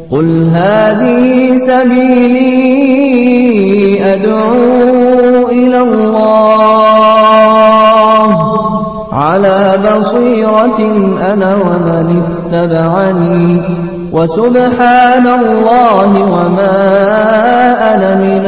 قل هذه سبيلي أدعو إلى الله على بصيرة أنا ومن اتبعني وسبحان الله وما أنا من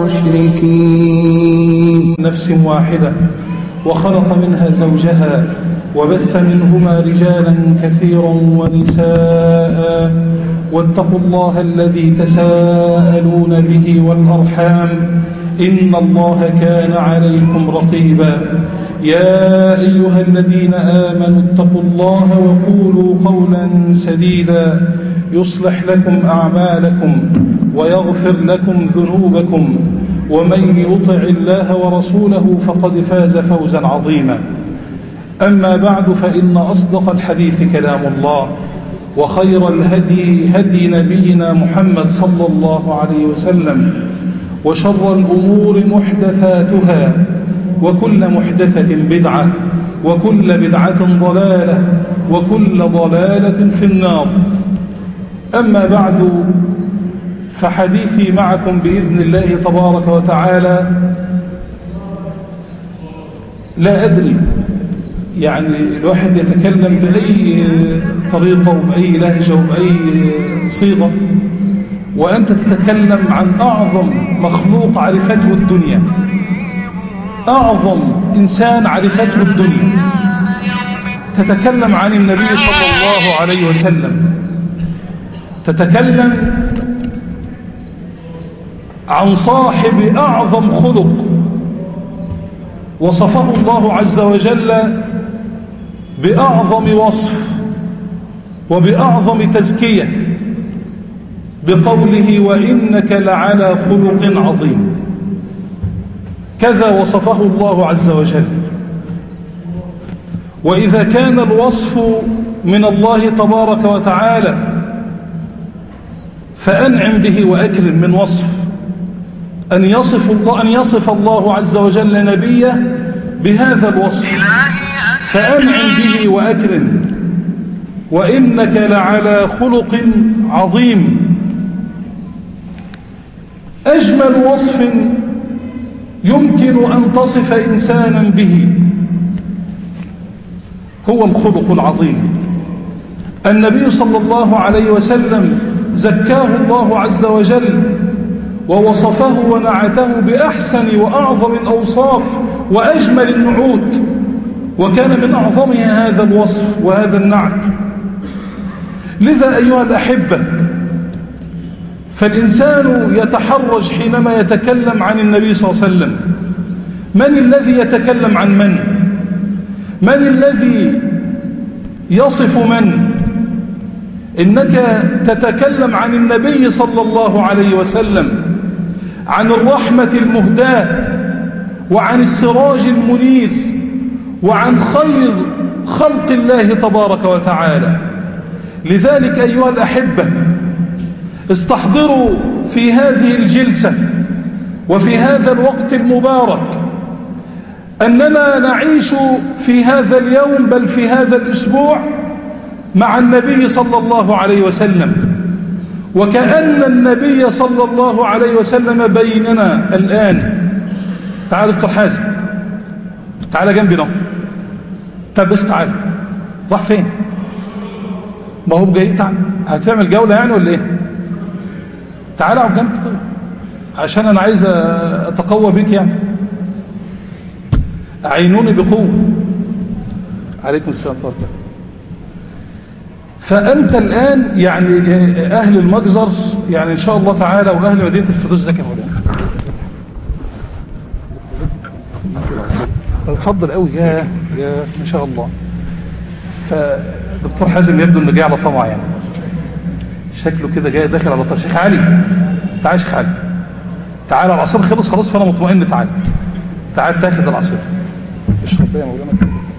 المشركين نفس واحدة وخلق منها زوجها وبث منهما رجالا كثيرا ونساء واتقوا الله الذي تساءلون به والأرحام إن الله كان عليكم رقيبا يا أيها الذين آمنوا اتقوا الله وقولوا قولا سديدا يصلح لكم أعمالكم ويغفر لكم ذنوبكم ومن يطع الله ورسوله فقد فاز فوزا عظيما أما بعد فإن أصدق الحديث كلام الله وخير الهدي هدي نبينا محمد صلى الله عليه وسلم وشر الأمور محدثاتها وكل محدثة بدعة وكل بدعة ضلالة وكل ضلالة في النار أما بعد فحديثي معكم بإذن الله تبارك وتعالى لا أدري يعني الواحد يتكلم بأي طريقة وبأي لهجة وبأي صيغة وأنت تتكلم عن أعظم مخلوق عرفته الدنيا أعظم إنسان عرفته الدنيا تتكلم عن النبي صلى الله عليه وسلم تتكلم عن صاحب أعظم خلق وصفه الله عز وجل بأعظم وصف وبأعظم تزكية بقوله وإنك لعلى خلق عظيم كذا وصفه الله عز وجل وإذا كان الوصف من الله تبارك وتعالى فأنعم به وأكرم من وصف أن يصف الله, أن يصف الله عز وجل نبيه بهذا الوصف فأنعم به وأكرم وإنك لعلى خلق عظيم أجمل وصف يمكن أن تصف إنسانا به هو الخلق العظيم النبي صلى الله عليه وسلم زكاه الله عز وجل ووصفه ونعته بأحسن وأعظم الأوصاف وأجمل النعوت وكان من أعظمها هذا الوصف وهذا النعت لذا أيها الأحبة فالإنسان يتحرج حينما يتكلم عن النبي صلى الله عليه وسلم من الذي يتكلم عن من من الذي يصف من إنك تتكلم عن النبي صلى الله عليه وسلم عن الرحمة المهداة وعن السراج المنير وعن خير خلق الله تبارك وتعالى لذلك أيها الأحبة استحضروا في هذه الجلسة وفي هذا الوقت المبارك أننا نعيش في هذا اليوم بل في هذا الأسبوع مع النبي صلى الله عليه وسلم وكأن النبي صلى الله عليه وسلم بيننا الآن تعال دكتور حازم تعال جنبنا طب بس تعال راح فين ما هو جاي تعال هتعمل جولة يعني ولا ايه تعال اقعد جنبي طيب عشان انا عايز اتقوى بيك يعني اعينوني بقوة عليكم السلام ورحمة الله فأنت الآن يعني أهل المجزر يعني إن شاء الله تعالى وأهل مدينة الفردوس زكي مولانا اتفضل قوي يا يا ما شاء الله فدكتور حازم يبدو انه جاي على طمع يعني شكله كده جاي داخل على طمع شيخ علي تعال يا شيخ علي تعال العصير خلص خلاص فانا مطمئن تعال تعال تاخد العصير اشرب يا مولانا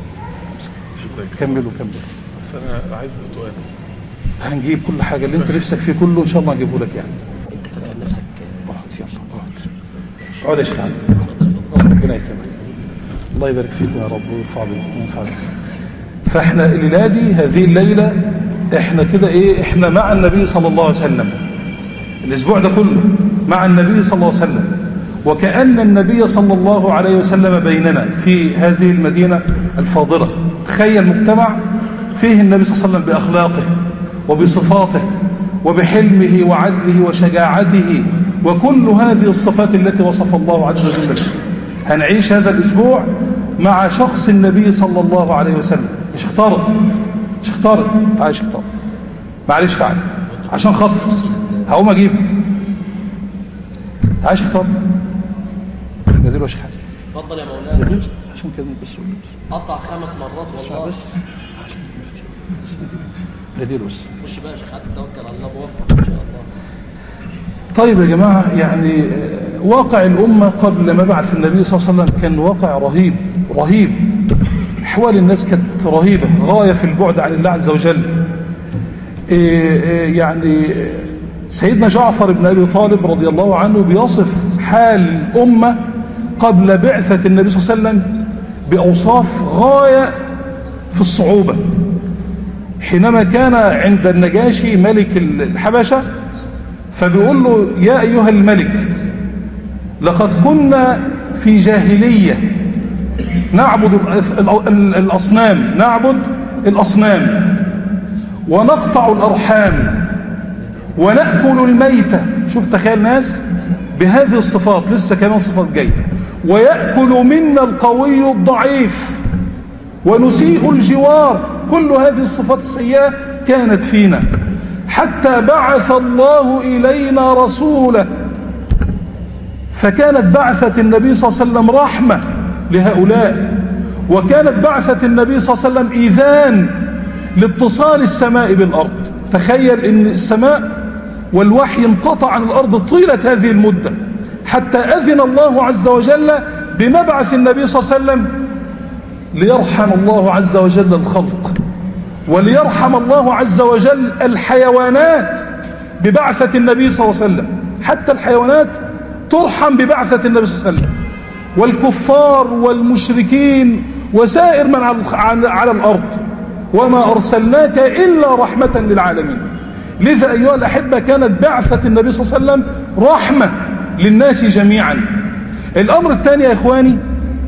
كملوا كملوا بس انا عايز برتقال هنجيب كل حاجة اللي انت نفسك فيه كله ان شاء الله هنجيبه لك يعني اقعد يلا اقعد اقعد يا شيخ علي ربنا يكرمك الله يبارك فيكم يا رب ويرفع بكم وينفع بكم فاحنا الليله دي هذه الليله احنا كده ايه احنا مع النبي صلى الله عليه وسلم الاسبوع ده كله مع النبي صلى الله عليه وسلم وكأن النبي صلى الله عليه وسلم بيننا في هذه المدينة الفاضلة تخيل مجتمع فيه النبي صلى الله عليه وسلم بأخلاقه وبصفاته وبحلمه وعدله وشجاعته وكل هذه الصفات التي وصف الله عز وجل بها هنعيش هذا الأسبوع مع شخص النبي صلى الله عليه وسلم مش اختارط مش اختارط تعال مش اختارط معلش تعال عشان خاطر هقوم اجيبك تعال يا اختارط نادر وش حاجه اتفضل يا مولانا عشان كده بس قطع خمس مرات والله نادر بس خش بقى يا شيخ توكل على الله بوفق ان شاء الله طيب يا جماعة يعني آه، واقع الأمة قبل مبعث النبي صلى الله عليه وسلم كان واقع رهيب رهيب أحوال الناس كانت رهيبة غاية في البعد عن الله عز وجل إيه إيه يعني آه، سيدنا جعفر بن أبي طالب رضي الله عنه بيصف حال الأمة قبل بعثة النبي صلى الله عليه وسلم بأوصاف غاية في الصعوبة حينما كان عند النجاشي ملك الحبشة فبيقول له يا أيها الملك لقد كنا في جاهلية نعبد الأث- ال- ال- الأصنام نعبد الأصنام ونقطع الأرحام ونأكل الميتة شوف تخيل ناس بهذه الصفات لسه كمان صفات جاية ويأكل منا القوي الضعيف ونسيء الجوار كل هذه الصفات السيئة كانت فينا حتى بعث الله إلينا رسوله فكانت بعثة النبي صلى الله عليه وسلم رحمة لهؤلاء وكانت بعثة النبي صلى الله عليه وسلم إيذان لاتصال السماء بالأرض تخيل أن السماء والوحي انقطع عن الأرض طيلة هذه المدة حتى أذن الله عز وجل بمبعث النبي صلى الله عليه وسلم ليرحم الله عز وجل الخلق وليرحم الله عز وجل الحيوانات ببعثة النبي صلى الله عليه وسلم حتى الحيوانات ترحم ببعثة النبي صلى الله عليه وسلم والكفار والمشركين وسائر من على على الأرض وما أرسلناك إلا رحمة للعالمين لذا أيها الأحبة كانت بعثة النبي صلى الله عليه وسلم رحمة للناس جميعا الأمر الثاني يا إخواني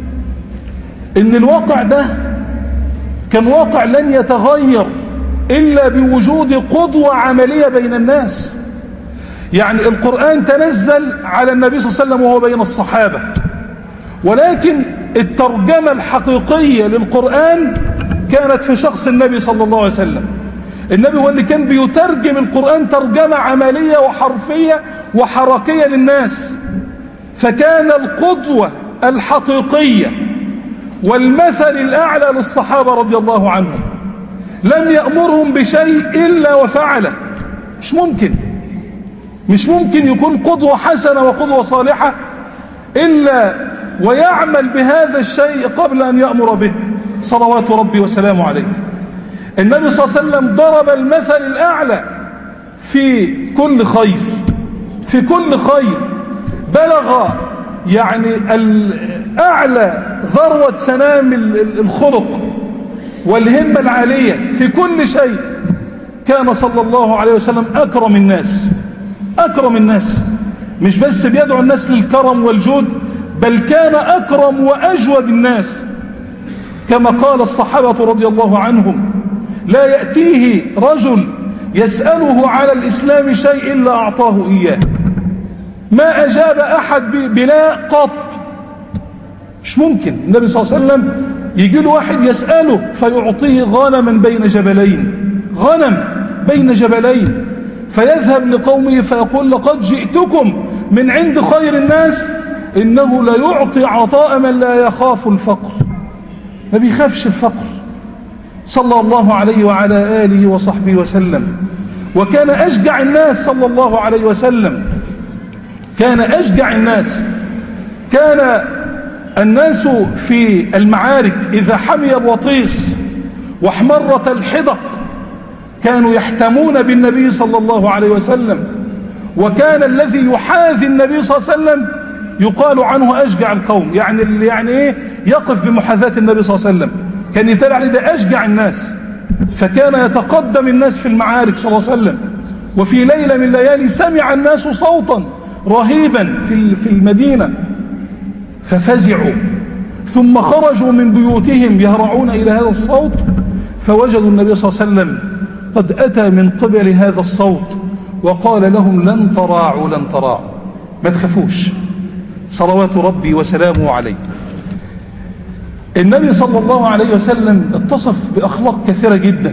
إن الواقع ده كان واقع لن يتغير إلا بوجود قدوة عملية بين الناس يعني القرآن تنزل على النبي صلى الله عليه وسلم وهو بين الصحابة ولكن الترجمة الحقيقية للقرآن كانت في شخص النبي صلى الله عليه وسلم النبي هو اللي كان بيترجم القرآن ترجمة عملية وحرفية وحركية للناس فكان القدوة الحقيقية والمثل الأعلى للصحابة رضي الله عنهم لم يأمرهم بشيء إلا وفعله مش ممكن مش ممكن يكون قدوة حسنة وقدوة صالحة إلا ويعمل بهذا الشيء قبل أن يأمر به صلوات ربي وسلامه عليه النبي صلى الله عليه وسلم ضرب المثل الأعلى في كل خير في كل خير بلغ يعني الأعلى ذروة سنام الخلق والهمة العالية في كل شيء كان صلى الله عليه وسلم أكرم الناس أكرم الناس مش بس بيدعو الناس للكرم والجود بل كان أكرم وأجود الناس كما قال الصحابة رضي الله عنهم لا يأتيه رجل يسأله على الإسلام شيء إلا أعطاه إياه ما أجاب أحد بلا قط مش ممكن النبي صلى الله عليه وسلم يجي له واحد يسأله فيعطيه غنما بين جبلين غنم بين جبلين فيذهب لقومه فيقول لقد جئتكم من عند خير الناس إنه لا يعطي عطاء من لا يخاف الفقر ما بيخافش الفقر صلى الله عليه وعلى آله وصحبه وسلم وكان أشجع الناس صلى الله عليه وسلم كان أشجع الناس كان الناس في المعارك إذا حمي الوطيس واحمرت الحدق كانوا يحتمون بالنبي صلى الله عليه وسلم وكان الذي يحاذي النبي صلى الله عليه وسلم يقال عنه أشجع القوم يعني اللي يعني إيه يقف بمحاذاة النبي صلى الله عليه وسلم كان يتابع عليه ده أشجع الناس فكان يتقدم الناس في المعارك صلى الله عليه وسلم وفي ليلة من الليالي سمع الناس صوتا رهيبا في في المدينة ففزعوا ثم خرجوا من بيوتهم يهرعون إلى هذا الصوت فوجدوا النبي صلى الله عليه وسلم قد أتى من قبل هذا الصوت وقال لهم لن تراعوا لن تراعوا ما تخافوش صلوات ربي وسلامه عليه النبي صلى الله عليه وسلم اتصف بأخلاق كثيرة جدا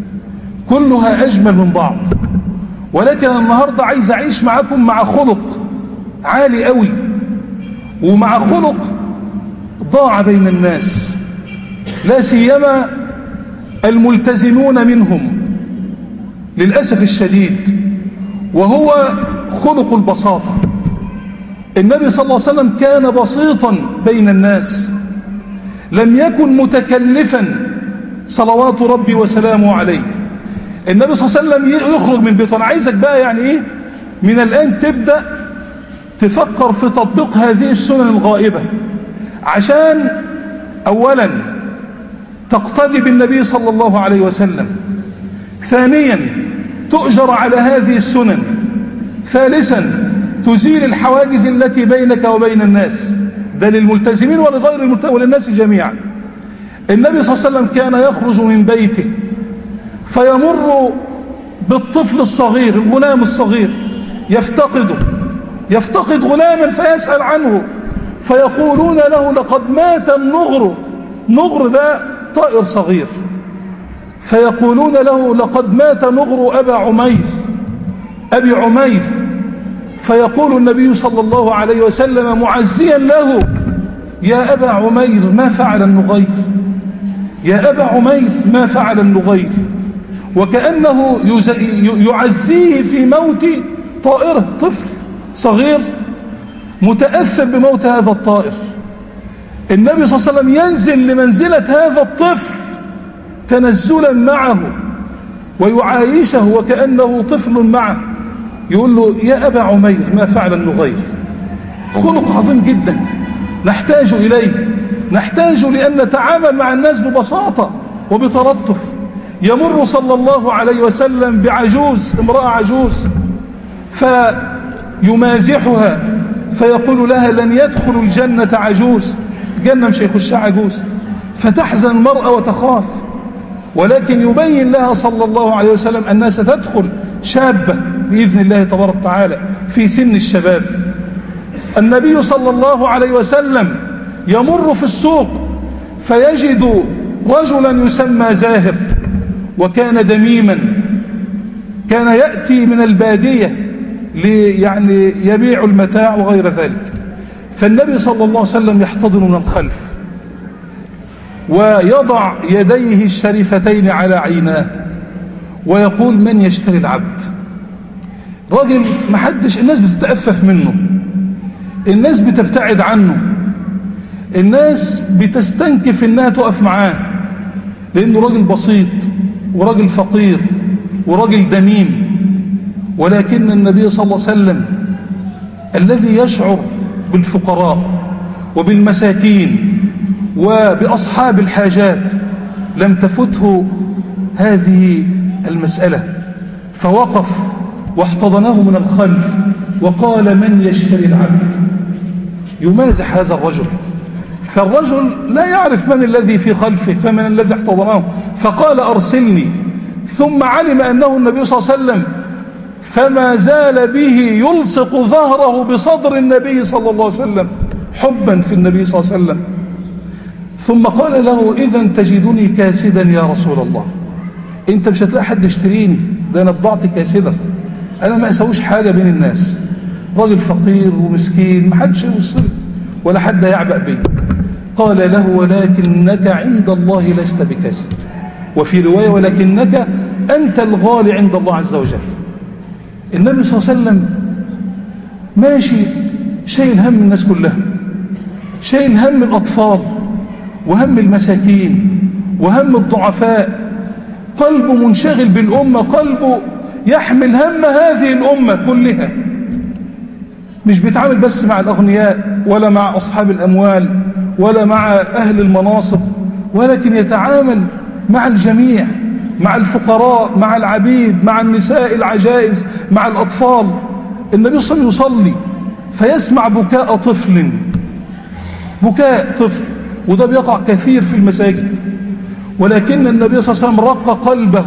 كلها أجمل من بعض ولكن النهاردة عايز أعيش معكم مع خلق عالي قوي ومع خلق ضاع بين الناس لا سيما الملتزمون منهم للأسف الشديد وهو خلق البساطة النبي صلى الله عليه وسلم كان بسيطا بين الناس لم يكن متكلفا صلوات ربي وسلامه عليه النبي صلى الله عليه وسلم يخرج من بيته انا عايزك بقى يعني ايه من الان تبدا تفكر في تطبيق هذه السنن الغائبه عشان اولا تقتدي بالنبي صلى الله عليه وسلم ثانيا تؤجر على هذه السنن ثالثا تزيل الحواجز التي بينك وبين الناس ده للملتزمين ولغير الملتزمين وللناس جميعا النبي صلى الله عليه وسلم كان يخرج من بيته فيمر بالطفل الصغير الغلام الصغير يفتقده يفتقد غلاما فيسأل عنه فيقولون له لقد مات النغر نغر ده طائر صغير فيقولون له لقد مات نغر أبا عمير أبي عمير فيقول النبي صلى الله عليه وسلم معزيا له يا أبا عمير ما فعل النغير يا أبا عمير ما فعل النغير وكأنه يعزيه في موت طائره طفل صغير متأثر بموت هذا الطائر النبي صلى الله عليه وسلم ينزل لمنزلة هذا الطفل تنزلا معه ويعايشه وكأنه طفل معه يقول له يا أبا عمير ما فعل النغير خلق عظيم جدا نحتاج إليه نحتاج لأن نتعامل مع الناس ببساطة وبترطف يمر صلى الله عليه وسلم بعجوز امرأة عجوز فيمازحها فيقول لها لن يدخل الجنة عجوز الجنة مش هيخشها عجوز فتحزن المرأة وتخاف ولكن يبين لها صلى الله عليه وسلم أنها ستدخل شابة بإذن الله تبارك وتعالى في سن الشباب النبي صلى الله عليه وسلم يمر في السوق فيجد رجلا يسمى زاهر وكان دميما كان يأتي من البادية يعني يبيع المتاع وغير ذلك فالنبي صلى الله عليه وسلم يحتضن من الخلف ويضع يديه الشريفتين على عيناه ويقول من يشتري العبد راجل محدش الناس بتتأفف منه الناس بتبتعد عنه الناس بتستنكف انها تقف معاه لانه راجل بسيط وراجل فقير وراجل دميم ولكن النبي صلى الله عليه وسلم الذي يشعر بالفقراء وبالمساكين وبأصحاب الحاجات لم تفته هذه المسألة فوقف واحتضنه من الخلف وقال من يشتري العبد يمازح هذا الرجل فالرجل لا يعرف من الذي في خلفه فمن الذي احتضنه فقال أرسلني ثم علم أنه النبي صلى الله عليه وسلم فما زال به يلصق ظهره بصدر النبي صلى الله عليه وسلم حبا في النبي صلى الله عليه وسلم ثم قال له إذا تجدني كاسدا يا رسول الله انت مش هتلاقي حد يشتريني ده انا بضاعتي كاسده انا ما اسويش حاجه بين الناس راجل فقير ومسكين ما حدش يوصل ولا حد يعبأ بي قال له ولكنك عند الله لست بكاسد وفي روايه ولكنك انت الغالي عند الله عز وجل النبي صلى الله عليه وسلم ماشي شايل هم الناس كلها شايل هم الاطفال وهم المساكين وهم الضعفاء قلبه منشغل بالأمة قلبه يحمل هم هذه الأمة كلها مش بيتعامل بس مع الأغنياء ولا مع أصحاب الأموال ولا مع أهل المناصب ولكن يتعامل مع الجميع مع الفقراء مع العبيد مع النساء العجائز مع الأطفال النبي صلى الله عليه وسلم يصلي فيسمع بكاء طفل بكاء طفل وده بيقع كثير في المساجد ولكن النبي صلى الله عليه وسلم رق قلبه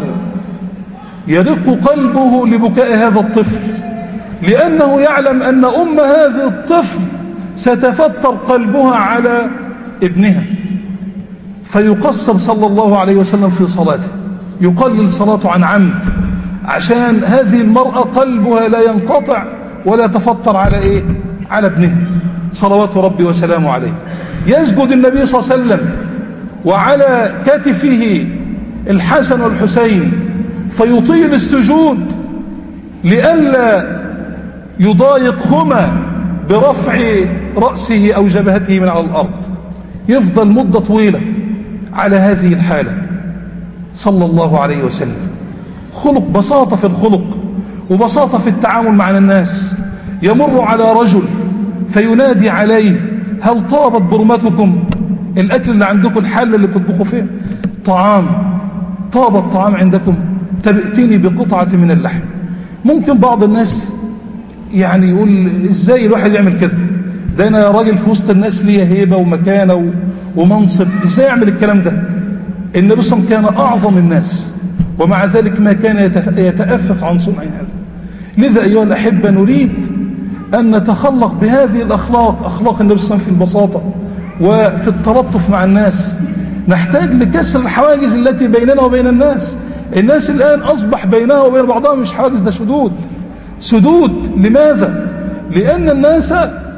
يرق قلبه لبكاء هذا الطفل لأنه يعلم أن أم هذا الطفل ستفتر قلبها على ابنها فيقصر صلى الله عليه وسلم في صلاته يقلل صلاته عن عمد عشان هذه المرأة قلبها لا ينقطع ولا تفطر على إيه على ابنها صلوات ربي وسلامه عليه يسجد النبي صلى الله عليه وسلم وعلى كتفه الحسن والحسين فيطيل السجود لئلا يضايقهما برفع رأسه أو جبهته من على الأرض يفضل مدة طويلة على هذه الحالة صلى الله عليه وسلم خلق بساطة في الخلق وبساطة في التعامل مع الناس يمر على رجل فينادي عليه هل طابت برمتكم الأكل اللي عندكم الحل اللي بتطبخوا فيه طعام طاب الطعام عندكم تبئتني بقطعة من اللحم ممكن بعض الناس يعني يقول ازاي الواحد يعمل كده ده انا راجل في وسط الناس ليه هيبة ومكانة ومنصب ازاي يعمل الكلام ده النبي صلى الله عليه وسلم كان اعظم الناس ومع ذلك ما كان يتأفف عن صنع هذا لذا أيها الأحبة نريد أن نتخلق بهذه الأخلاق أخلاق النبي صلى الله عليه وسلم في البساطة وفي التلطف مع الناس نحتاج لكسر الحواجز التي بيننا وبين الناس الناس الآن أصبح بينها وبين بعضها مش حواجز ده سدود سدود لماذا؟ لأن الناس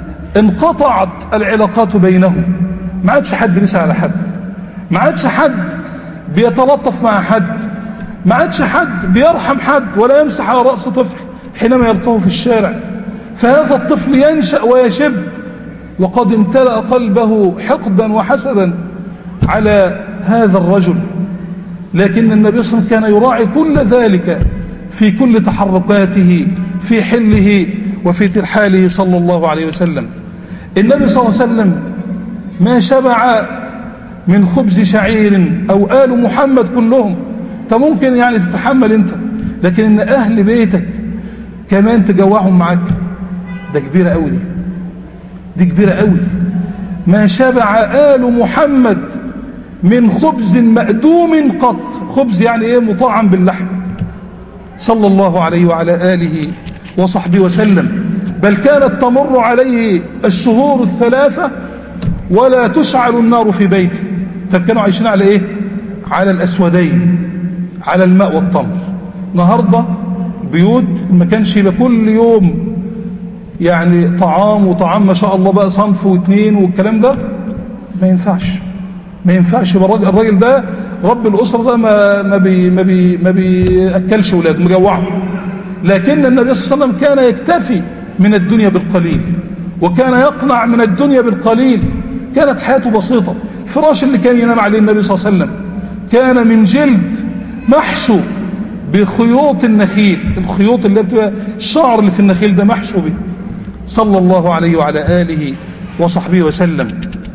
انقطعت العلاقات بينهم ما عادش حد بيسأل على حد ما عادش حد بيتلطف مع حد ما عادش حد بيرحم حد ولا يمسح على رأس طفل حينما يلقاه في الشارع فهذا الطفل ينشأ ويشب وقد امتلأ قلبه حقدا وحسدا على هذا الرجل لكن النبي صلى الله عليه وسلم كان يراعي كل ذلك في كل تحركاته في حله وفي ترحاله صلى الله عليه وسلم النبي صلى الله عليه وسلم ما شبع من خبز شعير أو آل محمد كلهم انت ممكن يعني تتحمل انت لكن ان أهل بيتك كمان تجوعهم معاك ده كبيرة قوي دي دي كبيرة قوي ما شبع آل محمد من خبز مأدوم قط خبز يعني ايه مطعم باللحم صلى الله عليه وعلى آله وصحبه وسلم بل كانت تمر عليه الشهور الثلاثة ولا تشعل النار في بيته طب كانوا عايشين على ايه على الأسودين على الماء والتمر النهاردة بيوت ما كانش يبقى كل يوم يعني طعام وطعام ما شاء الله بقى صنف واثنين والكلام ده ما ينفعش ما ينفعش الراجل, الراجل ده رب الأسرة ده ما ما بي ما بي ما بيأكلش ولاده مجوعه لكن النبي صلى الله عليه وسلم كان يكتفي من الدنيا بالقليل وكان يقنع من الدنيا بالقليل كانت حياته بسيطة الفراش اللي كان ينام عليه النبي صلى الله عليه وسلم كان من جلد محشو بخيوط النخيل الخيوط اللي بتبقى الشعر اللي في النخيل ده محشو به صلى الله عليه وعلى آله وصحبه وسلم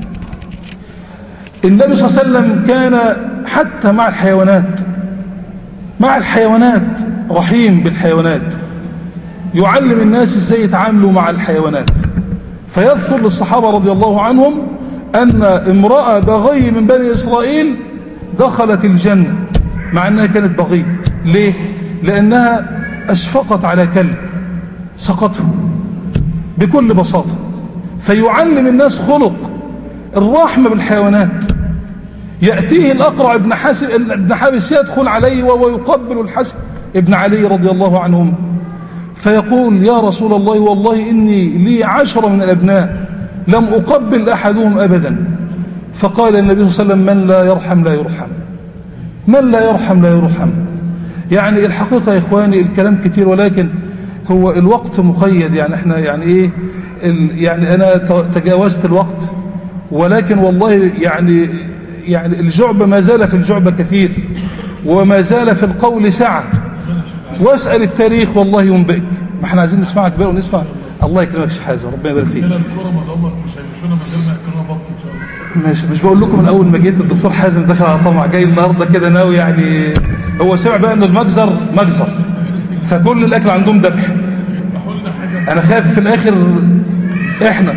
النبي صلى الله عليه وسلم كان حتى مع الحيوانات مع الحيوانات رحيم بالحيوانات يعلم الناس ازاي يتعاملوا مع الحيوانات فيذكر للصحابة رضي الله عنهم أن امرأة بغي من بني إسرائيل دخلت الجنة مع أنها كانت بغي ليه؟ لأنها أشفقت على كلب سقطه بكل بساطة فيعلم الناس خلق الرحمة بالحيوانات يأتيه الأقرع ابن, حاسب ابن حابس يدخل عليه وهو يقبل الحسن ابن علي رضي الله عنهم فيقول يا رسول الله والله إني لي عشرة من الأبناء لم أقبل أحدهم أبدا فقال النبي صلى الله عليه وسلم من لا يرحم لا يرحم من لا يرحم لا يرحم يعني الحقيقة يا إخواني الكلام كتير ولكن هو الوقت مقيد يعني احنا يعني ايه يعني انا تجاوزت الوقت ولكن والله يعني يعني الجعبة ما زال في الجعبة كثير وما زال في القول سعة واسأل التاريخ والله ينبئك ما احنا عايزين نسمعك بقى ونسمع الله يكرمك يا شيخ حازم ربنا يبارك فيك هنا الكرم اللي هم مش هيمشونا من غير ما ياكلونا بط ان شاء الله مش مش بقول لكم من اول ما جيت الدكتور حازم دخل على طمع جاي النهارده كده ناوي يعني هو سمع بقى ان المجزر مجزر فكل الاكل عندهم ذبح يذبحوا لنا حاجه انا خايف في الاخر احنا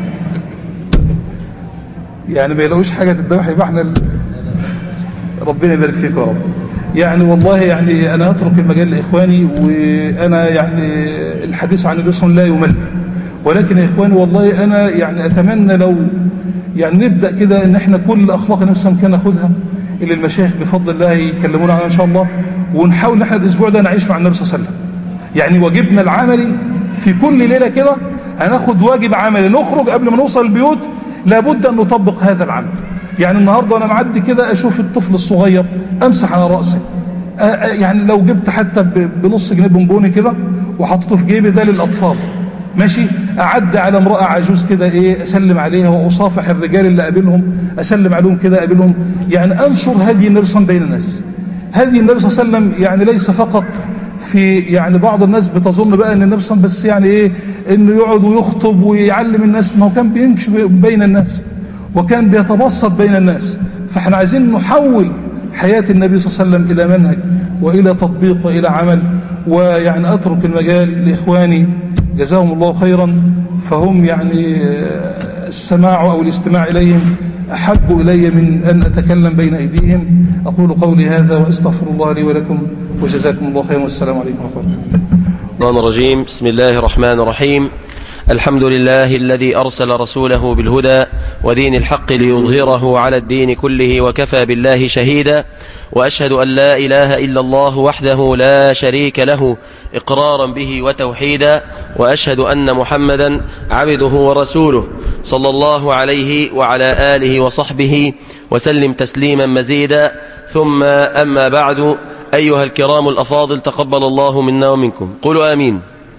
يعني ما يلاقوش حاجه تتذبح يبقى احنا ال... ربنا يبارك فيك يا رب يعني والله يعني انا اترك المجال لاخواني وانا يعني الحديث عن الاسم لا يمل ولكن يا اخواني والله انا يعني اتمنى لو يعني نبدا كده ان احنا كل اخلاق النبي صلى الله عليه وسلم كان ناخدها اللي المشايخ بفضل الله يكلمونا عنها ان شاء الله ونحاول ان احنا الاسبوع ده نعيش مع النبي صلى الله عليه وسلم يعني واجبنا العملي في كل ليله كده هناخد واجب عملي نخرج قبل ما نوصل البيوت لابد ان نطبق هذا العمل يعني النهارده وانا معدي كده اشوف الطفل الصغير امسح على راسه آه، آه، يعني لو جبت حتى ب- بنص جنيه بونبوني كده وحطيته في جيبي ده للاطفال ماشي اعدي على امراه عجوز كده ايه اسلم عليها واصافح الرجال اللي قابلهم اسلم عليهم كده اقابلهم يعني انشر هدي النبي صلى الله عليه وسلم بين الناس هدي النبي صلى الله عليه وسلم يعني ليس فقط في يعني بعض الناس بتظن بقى ان النبي صلى الله عليه وسلم بس يعني ايه انه يقعد ويخطب ويعلم الناس ما هو كان بيمشي بين الناس وكان بيتبسط بين الناس فاحنا عايزين نحول حياة النبي صلى الله عليه وسلم إلى منهج وإلى تطبيق وإلى عمل ويعني أترك المجال لإخواني جزاهم الله خيرا فهم يعني آه، السماع أو الاستماع إليهم أحب إلي من أن أتكلم بين أيديهم أقول قولي هذا وأستغفر الله لي ولكم وجزاكم الله خيرا والسلام عليكم ورحمة الله وبركاته الرحمن الرجيم بسم الله الرحمن الرحيم الحمد لله الذي أرسل رسوله بالهدى ودين الحق ليظهره على الدين كله وكفى بالله شهيدا وأشهد أن لا إله إلا الله وحده لا شريك له إقرارا به وتوحيدا وأشهد أن محمدا عبده ورسوله صلى الله عليه وعلى آله وصحبه وسلم تسليما مزيدا ثم أما بعد أيها الكرام الأفاضل تقبل الله منا ومنكم قولوا آمين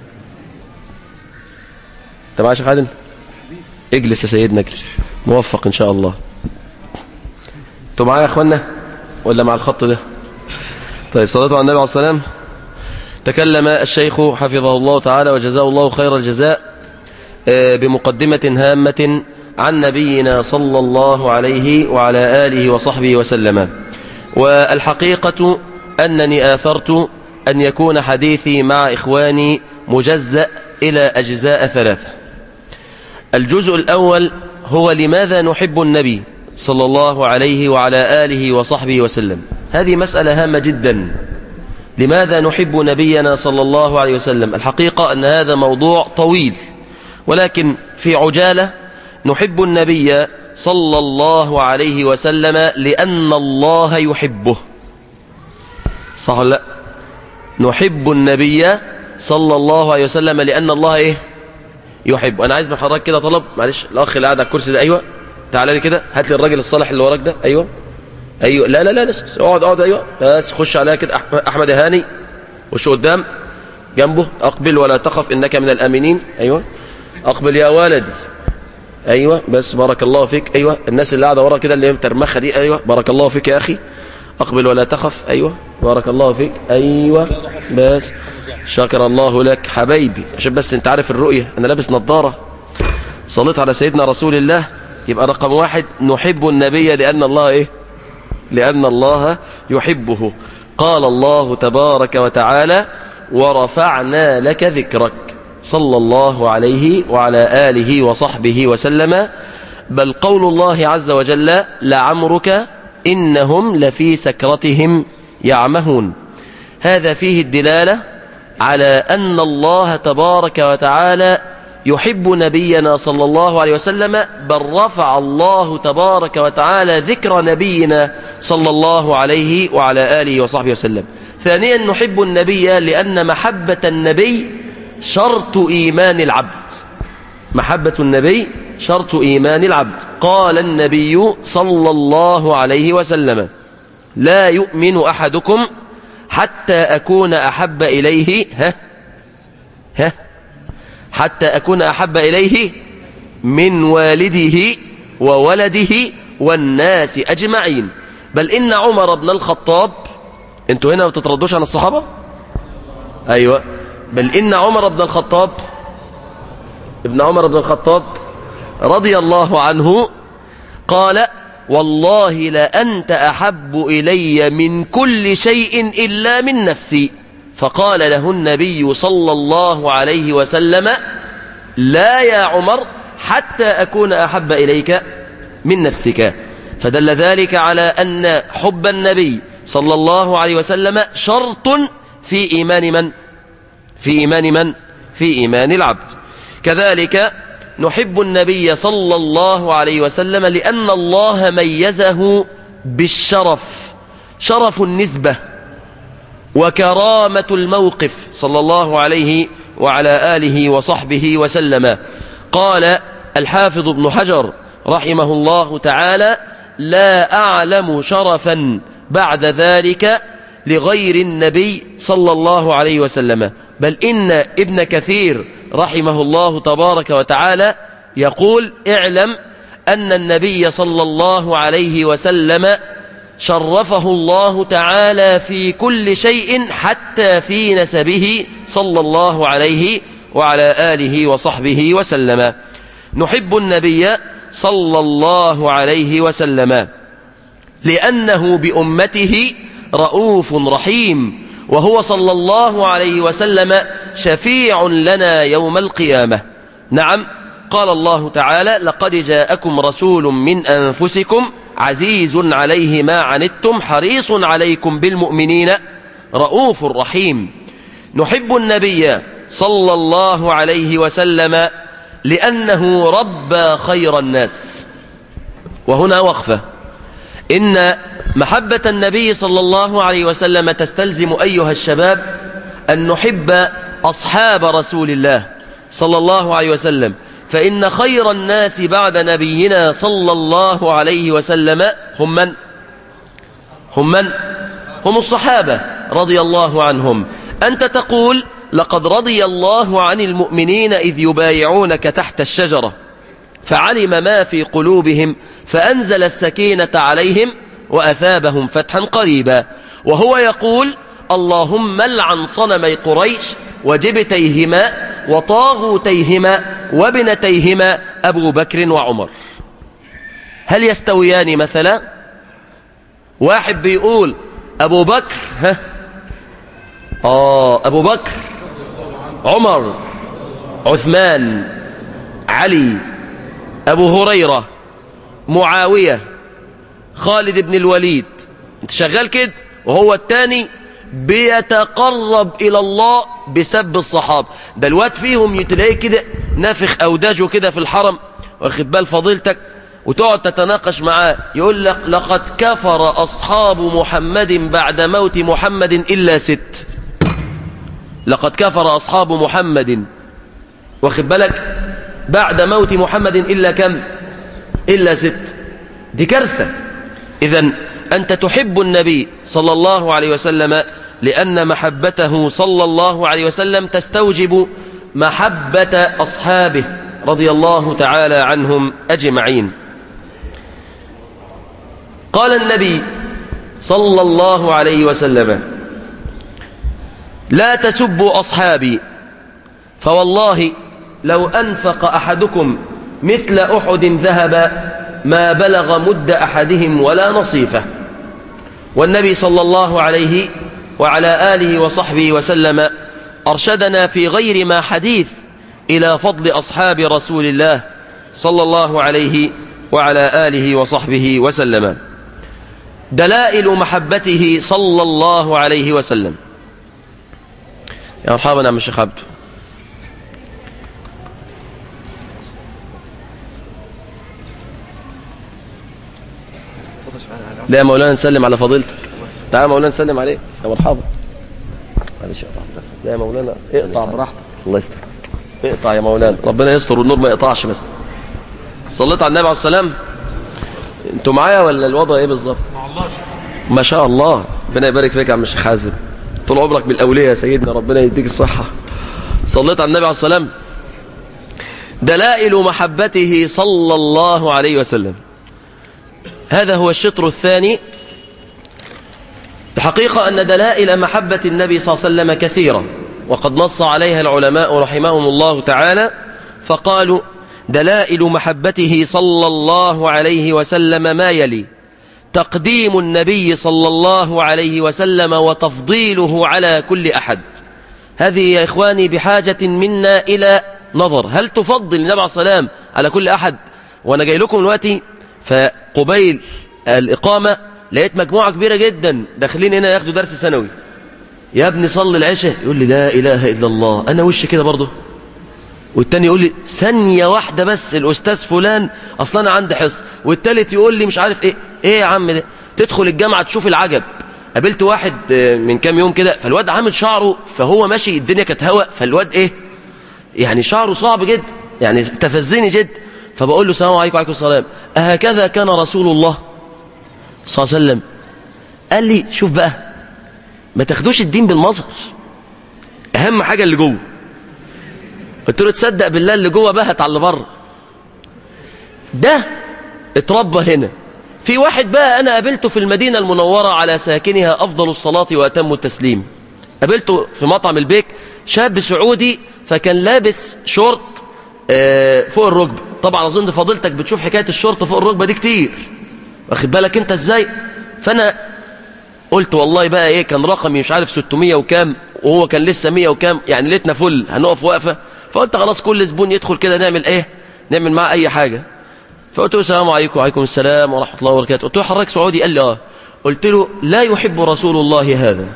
تبع يا شيخ عادل اجلس يا سيدنا اجلس موفق إن شاء الله انتوا معايا يا أخوانا ولا مع الخط ده طيب صلاة على النبي عليه السلام تكلم الشيخ حفظه الله تعالى وجزاه الله خير الجزاء آه، بمقدمة هامة عن نبينا صلى الله عليه وعلى آله وصحبه وسلم والحقيقة أنني آثرت أن يكون حديثي مع إخواني مجزأ إلى أجزاء ثلاثة الجزء الأول هو لماذا نحب النبي صلى الله عليه وعلى آله وصحبه وسلم هذه مسألة هامة جدا لماذا نحب نبينا صلى الله عليه وسلم الحقيقة أن هذا موضوع طويل ولكن في عجالة نحب النبي صلى الله عليه وسلم لأن الله يحبه صح ولا لا نحب النبي صلى الله عليه وسلم لأن الله إيه يحب أنا عايز من حضرتك كده طلب معلش الأخ اللي قاعد على الكرسي ده أيوة تعالى لي كده هات لي الراجل الصالح اللي وراك ده أيوة أيوة لا لا لا بس اقعد اقعد أيوة بس خش عليها كده أح- أحمد هاني وش قدام جنبه أقبل ولا تخف إنك من الآمنين أيوة أقبل يا ولدي أيوة بس بارك الله فيك أيوة الناس اللي قاعدة ورا كده اللي هي مترمخة دي أيوة بارك الله فيك يا أخي أقبل ولا تخف أيوة بارك الله فيك أيوة بس شكر الله لك حبايبي عشان بس أنت عارف الرؤية أنا لابس نظارة صليت على سيدنا رسول الله يبقى رقم واحد نحب النبي لأن الله إيه لأن الله يحبه قال الله تبارك وتعالى ورفعنا لك ذكرك صلى الله عليه وعلى آله وصحبه وسلم بل قول الله عز وجل لعمرك إنهم لفي سكرتهم يعمهون هذا فيه الدلالة على أن الله تبارك وتعالى يحب نبينا صلى الله عليه وسلم بل رفع الله تبارك وتعالى ذكر نبينا صلى الله عليه وعلى آله وصحبه وسلم ثانيا نحب النبي لأن محبة النبي شرط إيمان العبد محبة النبي شرط إيمان العبد قال النبي صلى الله عليه وسلم لا يؤمن أحدكم حتى أكون أحب إليه ها ها حتى أكون أحب إليه من والده وولده والناس أجمعين بل إن عمر بن الخطاب انتوا هنا ما بتتردوش عن الصحابة أيوة بل إن عمر بن الخطاب ابن عمر بن الخطاب رضي الله عنه قال والله لأنت أحب إلي من كل شيء إلا من نفسي فقال له النبي صلى الله عليه وسلم لا يا عمر حتى أكون أحب إليك من نفسك فدل ذلك على أن حب النبي صلى الله عليه وسلم شرط في إيمان من في إيمان من في إيمان العبد كذلك نحب النبي صلى الله عليه وسلم لأن الله ميزه بالشرف شرف النسبة وكرامة الموقف صلى الله عليه وعلى آله وصحبه وسلم قال الحافظ ابن حجر رحمه الله تعالى لا أعلم شرفا بعد ذلك لغير النبي صلى الله عليه وسلم بل إن ابن كثير رحمه الله تبارك وتعالى يقول اعلم أن النبي صلى الله عليه وسلم شرفه الله تعالى في كل شيء حتى في نسبه صلى الله عليه وعلى آله وصحبه وسلم نحب النبي صلى الله عليه وسلم لأنه بأمته رؤوف رحيم وهو صلى الله عليه وسلم شفيع لنا يوم القيامة نعم قال الله تعالى لقد جاءكم رسول من أنفسكم عزيز عليه ما عنتم حريص عليكم بالمؤمنين رؤوف رحيم نحب النبي صلى الله عليه وسلم لأنه ربى خير الناس وهنا وقفة إن محبة النبي صلى الله عليه وسلم تستلزم أيها الشباب أن نحب أصحاب رسول الله صلى الله عليه وسلم فإن خير الناس بعد نبينا صلى الله عليه وسلم هم من؟ هم من؟ هم الصحابة رضي الله عنهم أنت تقول لقد رضي الله عن المؤمنين إذ يبايعونك تحت الشجرة فعلم ما في قلوبهم فأنزل السكينة عليهم وأثابهم فتحا قريبا وهو يقول اللهم لعن صنمي قريش وجبتيهما وطاغوتيهما وابنتيهما أبو بكر وعمر هل يستويان مثلا واحد بيقول أبو بكر ها آه أبو بكر عمر عثمان علي أبو هريرة معاوية خالد بن الوليد انت شغال كده وهو التاني بيتقرب إلى الله بسب الصحابة ده الواد فيهم يتلاقيه كده نافخ أوداجه كده في الحرم واخد بال فضيلتك وتقعد تتناقش معاه يقول لك لقد كفر أصحاب محمد بعد موت محمد إلا ست لقد كفر أصحاب محمد واخد بالك بعد موت محمد إلا كم إلا ست دي كارثة إذا أنت تحب النبي صلى الله عليه وسلم لأن محبته صلى الله عليه وسلم تستوجب محبة أصحابه رضي الله تعالى عنهم أجمعين قال النبي صلى الله عليه وسلم لا تسبوا أصحابي فوالله لو أنفق أحدكم مثل أحد ذهب ما بلغ مد أحدهم ولا نصيفه والنبي صلى الله عليه وعلى آله وصحبه وسلم أرشدنا في غير ما حديث إلى فضل أصحاب رسول الله صلى الله عليه وعلى آله وصحبه وسلم دلائل محبته صلى الله عليه وسلم يا مرحبا نعم الشيخ عبده لا يا مولانا نسلم على فضيلتك تعال يا مولانا نسلم عليه يا مرحبا معلش اقطع لا يا مولانا اقطع براحتك الله يستر اقطع يا مولانا ربنا يستر والنور ما يقطعش بس صليت على النبي عليه السلام انتوا معايا ولا الوضع ايه بالظبط مع الله شيخ ما شاء الله ربنا يبارك فيك يا عم الشيخ حازم طول عمرك من الاولياء يا سيدنا ربنا يديك الصحه صليت على النبي عليه السلام دلائل محبته صلى الله عليه وسلم هذا هو الشطر الثاني الحقيقة أن دلائل محبة النبي صلى الله عليه وسلم كثيرة وقد نص عليها العلماء رحمهم الله تعالى فقالوا دلائل محبته صلى الله عليه وسلم ما يلي تقديم النبي صلى الله عليه وسلم وتفضيله على كل أحد هذه يا إخواني بحاجة منا إلى نظر هل تفضل النبي عليه السلام على كل أحد وأنا جاي لكم دلوقتي فقبيل الإقامة لقيت مجموعة كبيرة جدا داخلين هنا ياخدوا درس سنوي يا ابني صلي العشاء يقول لي لا إله إلا الله أنا وش كده برضه والتاني يقول لي ثانية واحدة بس الأستاذ فلان أصلا أنا عندي حصة والتالت يقول لي مش عارف إيه إيه يا عم ده تدخل الجامعة تشوف العجب قابلت واحد آه، من كام يوم كده فالواد عامل شعره فهو ماشي الدنيا كانت هوا فالواد إيه يعني شعره صعب جدا يعني استفزني جدا فبقول له السلام عليكم وعليكم السلام أهكذا كان رسول الله صلى الله عليه وسلم قال لي شوف بقى ما تاخدوش الدين بالمظهر أهم حاجة اللي جوه قلت له تصدق بالله اللي جوه بهت على اللي بره ده اتربى هنا في واحد بقى انا قابلته في المدينه المنوره على ساكنها افضل الصلاه واتم التسليم قابلته في مطعم البيك شاب سعودي فكان لابس شورت آه، فوق الركبه طبعا اظن فضيلتك بتشوف حكايه الشورت فوق الركبه دي كتير واخد بالك انت ازاي فانا قلت والله بقى ايه كان رقمي مش عارف 600 وكام وهو كان لسه 100 وكام يعني ليتنا فل هنقف وقفه فقلت خلاص كل زبون يدخل كده نعمل ايه نعمل معاه اي حاجه فقلت له السلام عليكم وعليكم السلام ورحمه الله وبركاته قلت له حضرتك سعودي قال لي اه قلت له لا يحب رسول الله هذا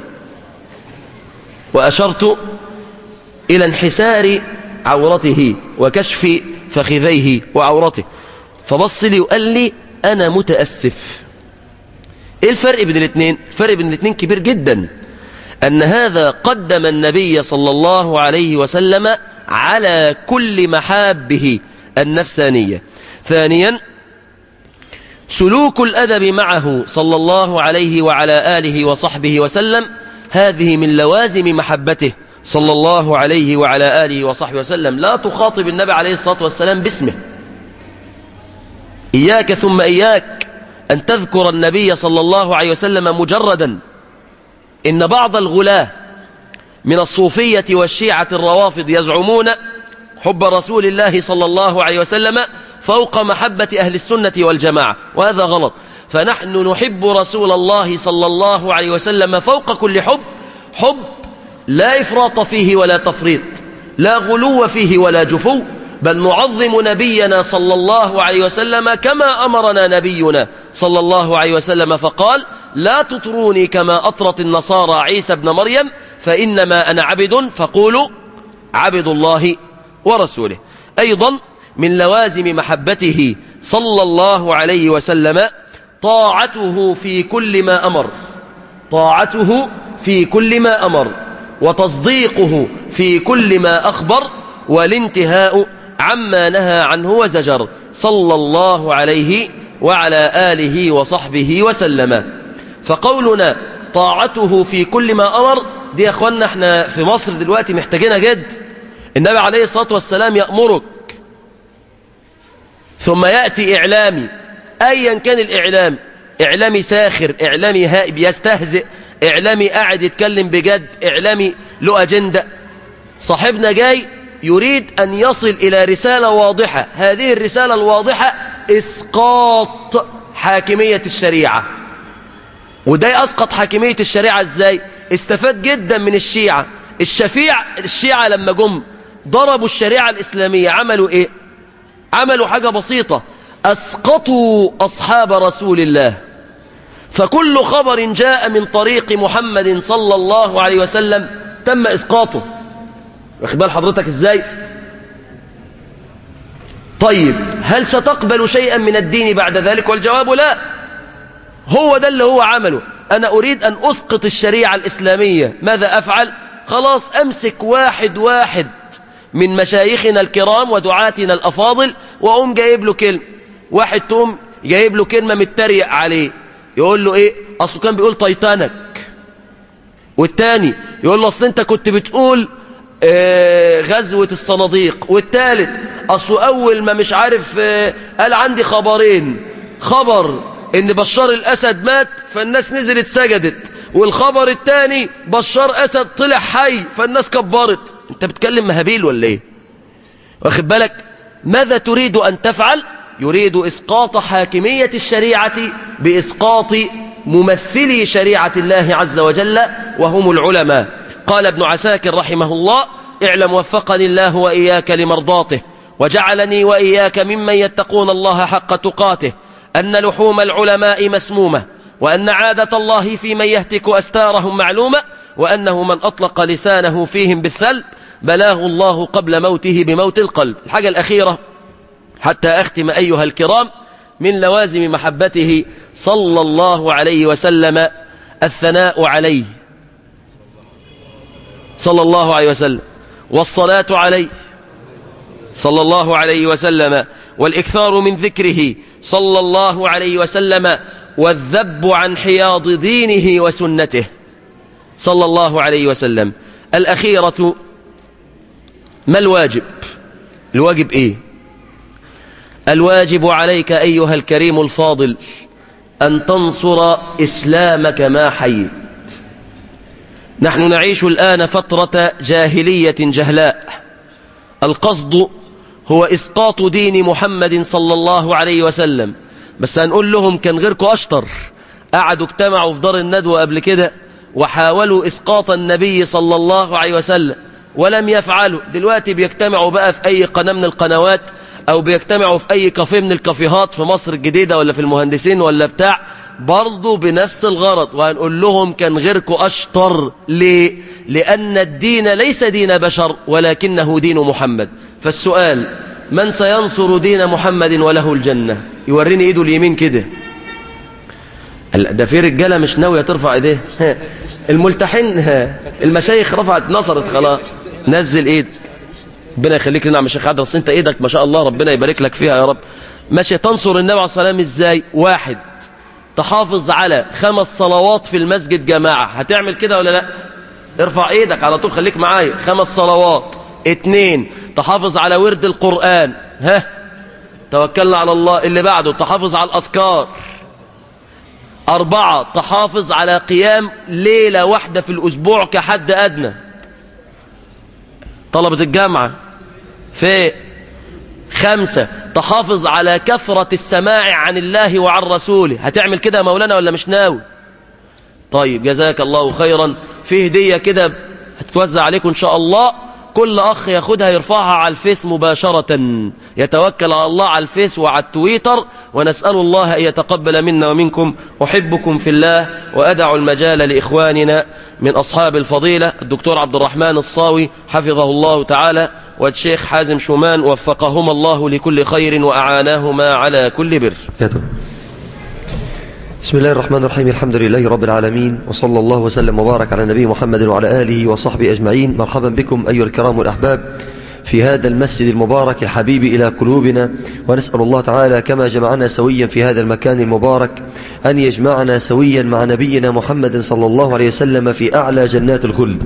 واشرت الى انحسار عورته وكشف فخذيه وعورته فبص لي وقال لي انا متاسف ايه الفرق بين الاثنين الفرق بين الاثنين كبير جدا ان هذا قدم النبي صلى الله عليه وسلم على كل محابه النفسانية ثانيا سلوك الأدب معه صلى الله عليه وعلى آله وصحبه وسلم هذه من لوازم محبته صلى الله عليه وعلى آله وصحبه وسلم لا تخاطب النبي عليه الصلاة والسلام باسمه إياك ثم إياك أن تذكر النبي صلى الله عليه وسلم مجردا إن بعض الغلاة من الصوفية والشيعة الروافض يزعمون حب رسول الله صلى الله عليه وسلم فوق محبة أهل السنة والجماعة وهذا غلط فنحن نحب رسول الله صلى الله عليه وسلم فوق كل حب حب لا إفراط فيه ولا تفريط لا غلو فيه ولا جفو بل نعظم نبينا صلى الله عليه وسلم كما أمرنا نبينا صلى الله عليه وسلم فقال لا تطروني كما أطرت النصارى عيسى ابن مريم فإنما أنا عبد فقولوا عبد الله ورسوله أيضا من لوازم محبته صلى الله عليه وسلم طاعته في كل ما أمر طاعته في كل ما أمر وتصديقه في كل ما أخبر والانتهاء عما نهى عنه وزجر صلى الله عليه وعلى آله وصحبه وسلم فقولنا طاعته في كل ما أمر دي يا أخوانا احنا في مصر دلوقتي محتاجينها جد النبي عليه الصلاة والسلام يأمرك ثم يأتي إعلامي أيا كان الإعلام إعلامي ساخر إعلامي هائب يستهزئ إعلامي قاعد يتكلم بجد إعلامي له أجندة صاحبنا جاي يريد أن يصل إلى رسالة واضحة هذه الرسالة الواضحة إسقاط حاكمية الشريعة وده أسقط حاكمية الشريعة إزاي استفاد جدا من الشيعة الشفيع الشيعة لما جم ضربوا الشريعة الإسلامية عملوا إيه عملوا حاجة بسيطة أسقطوا أصحاب رسول الله فكل خبر جاء من طريق محمد صلى الله عليه وسلم تم إسقاطه واخد بال حضرتك إزاي طيب هل ستقبل شيئا من الدين بعد ذلك والجواب لا هو ده اللي هو عمله أنا أريد أن أسقط الشريعة الإسلامية ماذا أفعل خلاص أمسك واحد واحد من مشايخنا الكرام ودعاتنا الأفاضل وأقوم جايب له كلمة واحد تقوم جايب له كلمة متريق عليه يقول له إيه أصله كان بيقول تايتانك والتاني يقول له أصل أنت كنت بتقول آه غزوة الصناديق والتالت أصله أول ما مش عارف آه قال عندي خبرين خبر ان بشار الاسد مات فالناس نزلت سجدت والخبر الثاني بشار اسد طلع حي فالناس كبرت انت بتكلم مهابيل ولا ايه واخد بالك ماذا تريد أن تفعل يريد إسقاط حاكمية الشريعة بإسقاط ممثلي شريعة الله عز وجل وهم العلماء قال ابن عساكر رحمه الله اعلم وفقني الله وإياك لمرضاته وجعلني وإياك ممن يتقون الله حق تقاته أن لحوم العلماء مسمومة وأن عادة الله في من يهتك أستارهم معلومة وأنه من أطلق لسانه فيهم بالثلب بلاه الله قبل موته بموت القلب الحاجة الأخيرة حتى أختم أيها الكرام من لوازم محبته صلى الله عليه وسلم الثناء عليه صلى الله عليه وسلم والصلاة عليه صلى الله عليه وسلم والإكثار من ذكره صلى الله عليه وسلم والذب عن حياض دينه وسنته صلى الله عليه وسلم الأخيرة ما الواجب الواجب إيه الواجب عليك أيها الكريم الفاضل أن تنصر إسلامك ما حييت نحن نعيش الآن فترة جاهلية جهلاء القصد هو إسقاط دين محمد صلى الله عليه وسلم بس هنقول لهم كان غيركم أشطر قعدوا اجتمعوا في دار الندوة قبل كده وحاولوا إسقاط النبي صلى الله عليه وسلم ولم يفعلوا دلوقتي بيجتمعوا بقى في أي قناة من القنوات أو بيجتمعوا في أي كافيه من الكافيهات في مصر الجديدة ولا في المهندسين ولا بتاع برضو بنفس الغرض وهنقول لهم كان غيركم أشطر ليه؟ لأن الدين ليس دين بشر ولكنه دين محمد فالسؤال من سينصر دين محمد وله الجنة يوريني ايده اليمين كده ده في رجاله مش ناويه ترفع ايديه الملتحين المشايخ رفعت نصرت خلاص نزل ايدك ربنا يخليك لنا يا شيخ عادل اصل انت ايدك ما شاء الله ربنا يبارك لك فيها يا رب ماشي تنصر النبي عليه الصلاه والسلام ازاي واحد تحافظ على خمس صلوات في المسجد جماعه هتعمل كده ولا لا ارفع ايدك على طول خليك معايا خمس صلوات اتنين تحافظ على ورد القرآن ها توكلنا على الله اللي بعده تحافظ على الأذكار أربعة تحافظ على قيام ليلة واحدة في الأسبوع كحد أدنى طلبة الجامعة في خمسة تحافظ على كثرة السماع عن الله وعن رسوله هتعمل كده يا مولانا ولا مش ناوي طيب جزاك الله خيرا في هدية كده هتتوزع عليكم إن شاء الله كل أخ ياخدها يرفعها على الفيس مباشرة يتوكل على الله على الفيس وعلى التويتر ونسأل الله أن يتقبل منا ومنكم أحبكم في الله وأدع المجال لإخواننا من أصحاب الفضيلة الدكتور عبد الرحمن الصاوي حفظه الله تعالى والشيخ حازم شومان وفقهما الله لكل خير وأعاناهما على كل بر كتب بسم الله الرحمن الرحيم الحمد لله رب العالمين وصلى الله وسلم وبارك على نبي محمد وعلى آله وصحبه أجمعين مرحبا بكم أيها الكرام والأحباب في هذا المسجد المبارك الحبيب إلى قلوبنا ونسأل الله تعالى كما جمعنا سويا في هذا المكان المبارك أن يجمعنا سويا مع نبينا محمد صلى الله عليه وسلم في أعلى جنات الخلد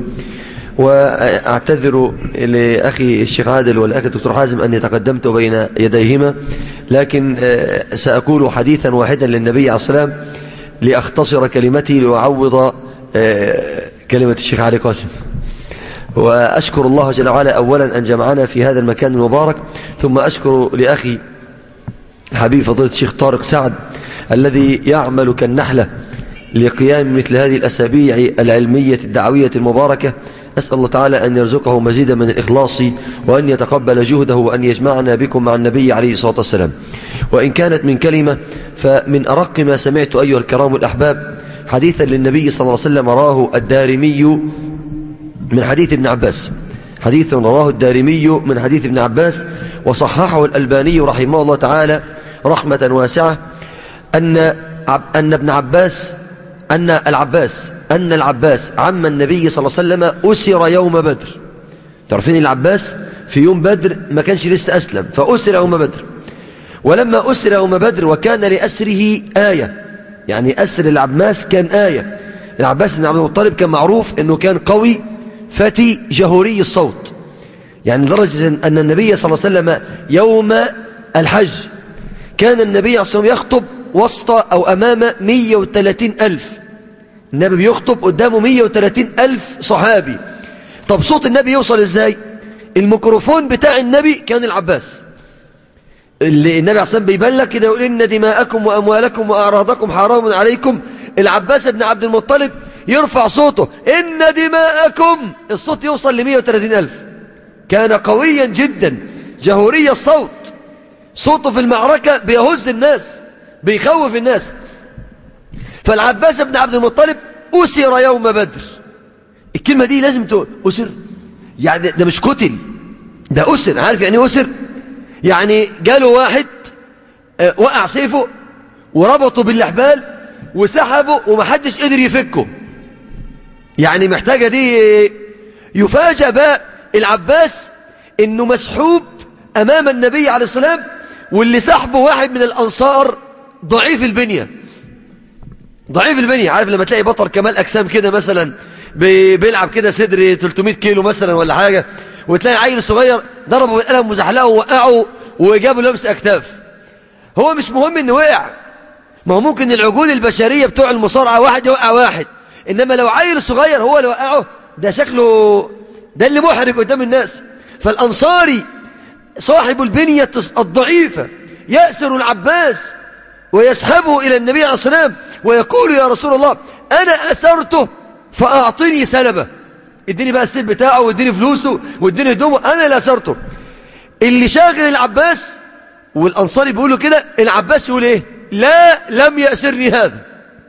وأعتذر لأخي الشيخ عادل والأخي الدكتور حازم أني تقدمت بين يديهما لكن سأقول حديثا واحدا للنبي عليه السلام لأختصر كلمتي لأعوض كلمة الشيخ علي قاسم وأشكر الله جل وعلا أولا أن جمعنا في هذا المكان المبارك ثم أشكر لأخي حبيب فضيلة الشيخ طارق سعد الذي يعمل كالنحلة لقيام مثل هذه الأسابيع العلمية الدعوية المباركة أسأل الله تعالى أن يرزقه مزيدا من الإخلاص وأن يتقبل جهده وأن يجمعنا بكم مع النبي عليه الصلاة والسلام وإن كانت من كلمة فمن أرق ما سمعت أيها الكرام الأحباب حديثا للنبي صلى الله عليه وسلم راه الدارمي من حديث ابن عباس حديث رواه الدارمي من حديث ابن عباس وصححه الألباني رحمه الله تعالى رحمة واسعة أن أن ابن عباس أن العباس أن العباس عم النبي صلى الله عليه وسلم أسر يوم بدر تعرفين العباس في يوم بدر ما كانش لسه أسلم فأسر يوم بدر ولما أسر يوم بدر وكان لأسره آية يعني أسر العباس كان آية العباس بن عبد المطلب كان معروف أنه كان قوي فتي جهوري الصوت يعني لدرجة أن النبي صلى الله عليه وسلم يوم الحج كان النبي صلى الله عليه وسلم يخطب وسط أو أمام 130 ألف النبي بيخطب قدامه 130 ألف صحابي طب صوت النبي يوصل إزاي الميكروفون بتاع النبي كان العباس اللي النبي عليه الصلاة والسلام بيبلغ كده يقول إن دماءكم وأموالكم وأعراضكم حرام عليكم العباس بن عبد المطلب يرفع صوته إن دماءكم الصوت يوصل ل 130 ألف كان قويا جدا جهوري الصوت صوته في المعركة بيهز الناس بيخوف الناس فالعباس بن عبد المطلب أسر يوم بدر الكلمة دي لازم تقول أسر يعني ده مش قتل ده أسر عارف يعني إيه أسر يعني جاله واحد آه، وقع سيفه وربطه بالحبال وسحبه ومحدش قدر يفكه يعني محتاجة دي يفاجأ بقى العباس انه مسحوب امام النبي عليه السلام واللي سحبه واحد من الانصار ضعيف البنية ضعيف البنية عارف لما تلاقي بطل كمال اجسام كده مثلا بي- بيلعب كده صدر 300 كيلو مثلا ولا حاجة وتلاقي عيل صغير ضربه بالقلم وزحلقه ووقعه وجابه لمس اكتاف هو مش مهم انه وقع ما هو ممكن العقول البشرية بتوع المصارعة واحد يوقع واحد إنما لو عيل صغير هو اللي وقعه ده شكله ده اللي محرج قدام الناس فالأنصاري صاحب البنية الضعيفة يأسر العباس ويسحبه إلى النبي عليه الصلاة والسلام ويقول يا رسول الله أنا أسرته فأعطني سلبه اديني بقى السيف بتاعه واديني فلوسه واديني هدومه أنا اللي أسرته اللي شاغل العباس والأنصاري بيقولوا كده العباس يقول إيه لا لم يأسرني هذا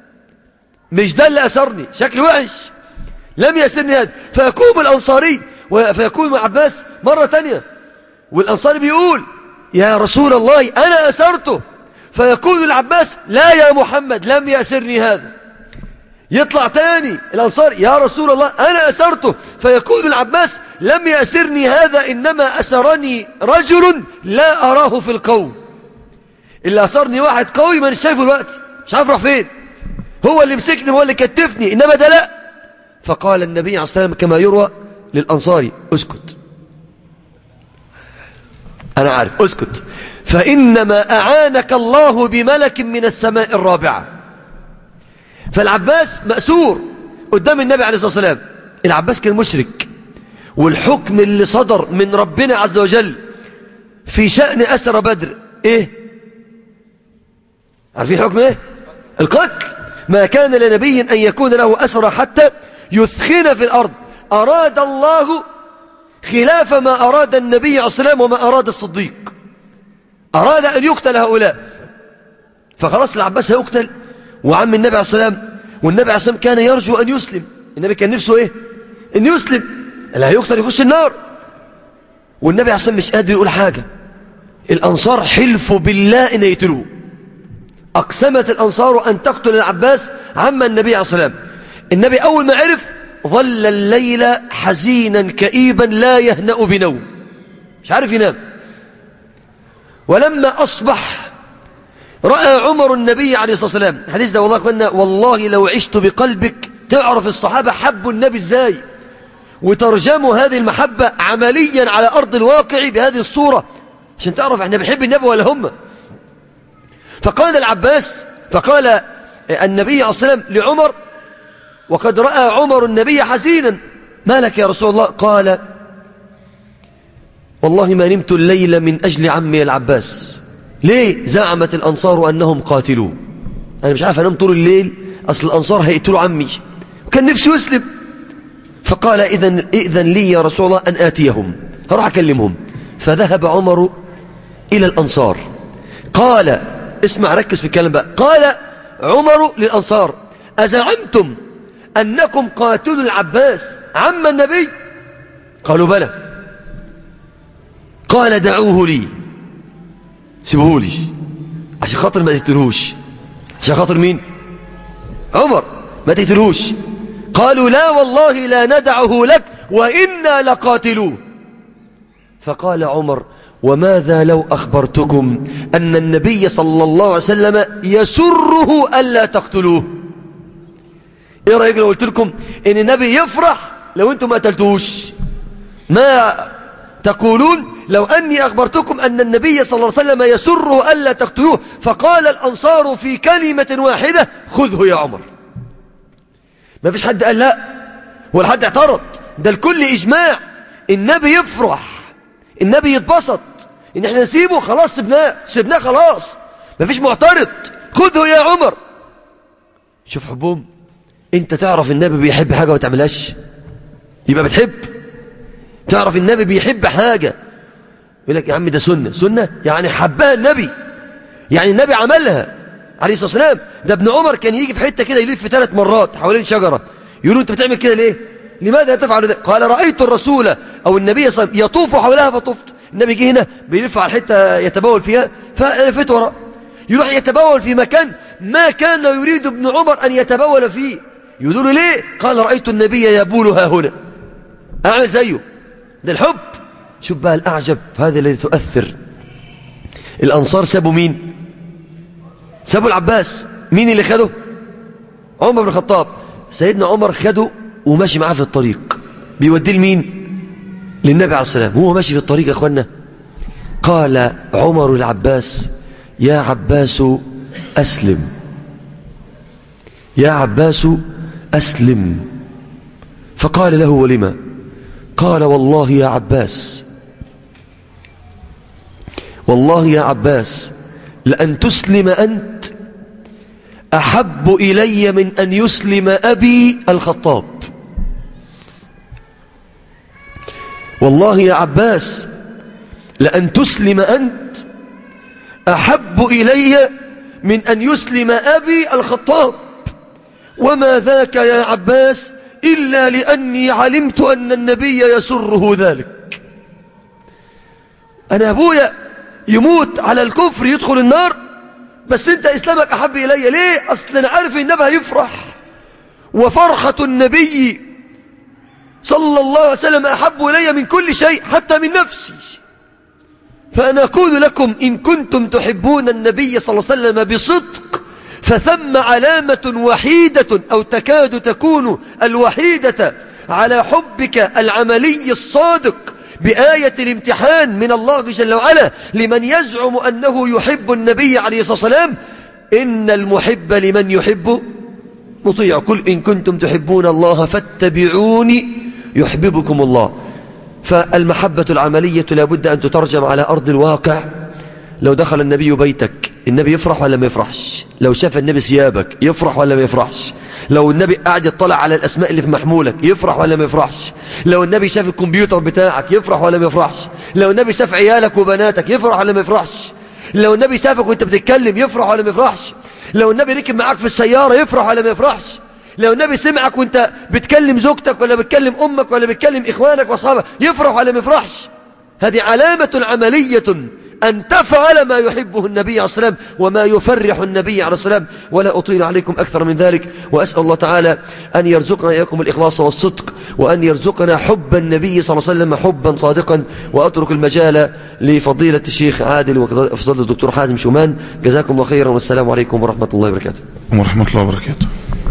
مش ده اللي أسرني شكل وحش لم يأسرني هذا فيقوم الأنصاري و- فيقوم مع عباس مرة تانية والأنصاري بيقول يا رسول الله أنا أسرته فيقول العباس لا يا محمد لم يأسرني هذا يطلع تاني الأنصار يا رسول الله أنا أسرته فيقول العباس لم يأسرني هذا إنما أسرني رجل لا أراه في القوم اللي أسرني واحد قوي ما شايفه الوقت مش عارف راح فين هو اللي مسكني هو اللي كتفني إنما ده لا فقال النبي عليه الصلاة والسلام كما يروى للأنصاري اسكت أنا عارف اسكت فإنما أعانك الله بملك من السماء الرابعة فالعباس مأسور قدام النبي عليه الصلاة والسلام العباس كان مشرك والحكم اللي صدر من ربنا عز وجل في شأن أسر بدر إيه عارفين الحكم إيه القتل ما كان لنبي أن يكون له أسر حتى يثخن في الأرض أراد الله خلاف ما أراد النبي عليه الصلاة والسلام وما أراد الصديق أراد أن يقتل هؤلاء فخلاص العباس هيقتل وعم النبي عليه الصلاة والسلام والنبي عليه الصلاة والسلام كان يرجو أن يسلم النبي كان نفسه إيه أن يسلم اللي هيقتل يخش النار والنبي عليه الصلاة والسلام مش قادر يقول حاجة الأنصار حلفوا بالله أن يقتلوه أقسمت الأنصار أن تقتل العباس عم النبي عليه الصلاة والسلام النبي أول ما عرف ظل الليل حزينا كئيبا لا يهنأ بنوم مش عارف ينام ولما أصبح رأى عمر النبي عليه الصلاة والسلام الحديث ده والله أخوانا والله لو عشت بقلبك تعرف الصحابة حبوا النبي ازاي وترجموا هذه المحبة عمليا على أرض الواقع بهذه الصورة عشان تعرف احنا بنحب النبي ولا هم فقال العباس فقال النبي عليه الصلاة والسلام لعمر وقد رأى عمر النبي حزينا ما لك يا رسول الله قال والله ما نمت الليل من أجل عمي العباس ليه زعمت الأنصار أنهم قاتلوا أنا مش عارف أنام طول الليل أصل الأنصار هيقتلوا عمي وكان نفسه يسلم فقال إذن, إذن لي يا رسول الله أن آتيهم هروح أكلمهم فذهب عمر إلى الأنصار قال اسمع ركز في الكلام بقى قال عمر للأنصار أزعمتم أنكم قاتلوا العباس عم النبي قالوا بلى قال دعوه لي سيبوه لي عشان خاطر ما تقتلوش عشان خاطر مين عمر ما تقتلوش قالوا لا والله لا ندعه لك وإنا لقاتلوه فقال عمر وماذا لو أخبرتكم أن النبي صلى الله عليه وسلم يسره ألا تقتلوه إيه رأيك لو قلت لكم إن النبي يفرح لو أنتم ما قتلتوش ما تقولون لو أني أخبرتكم أن النبي صلى الله عليه وسلم يسره ألا تقتلوه فقال الأنصار في كلمة واحدة خذه يا عمر ما فيش حد قال لا ولا حد اعترض ده الكل إجماع النبي يفرح النبي يتبسط ان احنا نسيبه خلاص سبناه سبناه خلاص مفيش معترض خذه يا عمر شوف حبهم انت تعرف النبي بيحب حاجة وما تعملهاش يبقى بتحب تعرف النبي بيحب حاجة يقول لك يا عم ده سنة سنة يعني حبها النبي يعني النبي عملها عليه الصلاة والسلام ده ابن عمر كان يجي في حتة كده يلف ثلاث مرات حوالين شجرة يقولوا انت بتعمل كده ليه لماذا تفعل ذلك قال رأيت الرسول أو النبي صلى الله عليه وسلم يطوف حولها فطفت النبي جه هنا بيلف على الحتة يتبول فيها فلفت وراء يروح يتبول في مكان ما كان يريد ابن عمر أن يتبول فيه يقولوا له ليه قال رأيت النبي يبولها هنا أعمل زيه ده الحب شوف بقى الأعجب هذا الذي تؤثر الأنصار سابوا مين سابوا العباس مين اللي خده عمر بن الخطاب سيدنا عمر خده وماشي معاه في الطريق بيوديه لمين للنبي عليه السلام هو ماشي في الطريق يا اخوانا قال عمر العباس يا عباس أسلم يا عباس أسلم فقال له ولما قال والله يا عباس والله يا عباس لأن تسلم أنت أحب إلي من أن يسلم أبي الخطاب والله يا عباس لأن تسلم أنت أحب إلي من أن يسلم أبي الخطاب وما ذاك يا عباس إلا لأني علمت أن النبي يسره ذلك أنا أبويا يموت على الكفر يدخل النار بس أنت إسلامك أحب إلي ليه أصلا أنا عارف النبي هيفرح وفرحة النبي صلى الله عليه وسلم أحب إلي من كل شيء حتى من نفسي فأنا أقول لكم إن كنتم تحبون النبي صلى الله عليه وسلم بصدق فثم علامة وحيدة أو تكاد تكون الوحيدة على حبك العملي الصادق بآية الامتحان من الله جل وعلا لمن يزعم أنه يحب النبي عليه الصلاة والسلام إن المحب لمن يحب مطيع قل إن كنتم تحبون الله فاتبعوني يحببكم الله فالمحبة العملية لابد أن تترجم على أرض الواقع لو دخل النبي بيتك النبي يفرح ولا ما يفرحش لو شاف النبي ثيابك يفرح ولا ما يفرحش لو النبي قاعد يطلع على الأسماء اللي في محمولك يفرح ولا ما يفرحش لو النبي شاف الكمبيوتر بتاعك يفرح ولا ما يفرحش لو النبي شاف عيالك وبناتك يفرح ولا ما يفرحش لو النبي شافك وانت بتتكلم يفرح ولا ما يفرحش لو النبي ركب معاك في السيارة يفرح ولا ما يفرحش لو النبي سمعك وانت بتكلم زوجتك ولا بتكلم امك ولا بتكلم اخوانك واصحابك يفرح ولا ما يفرحش هذه علامة عملية أن تفعل ما يحبه النبي عليه السلام وما يفرح النبي عليه السلام ولا أطيل عليكم أكثر من ذلك وأسأل الله تعالى أن يرزقنا إياكم الإخلاص والصدق وأن يرزقنا حب النبي صلى الله عليه وسلم حبا صادقا وأترك المجال لفضيلة الشيخ عادل وفضيلة الدكتور حازم شومان جزاكم الله خيرا والسلام عليكم ورحمة الله وبركاته ورحمة الله وبركاته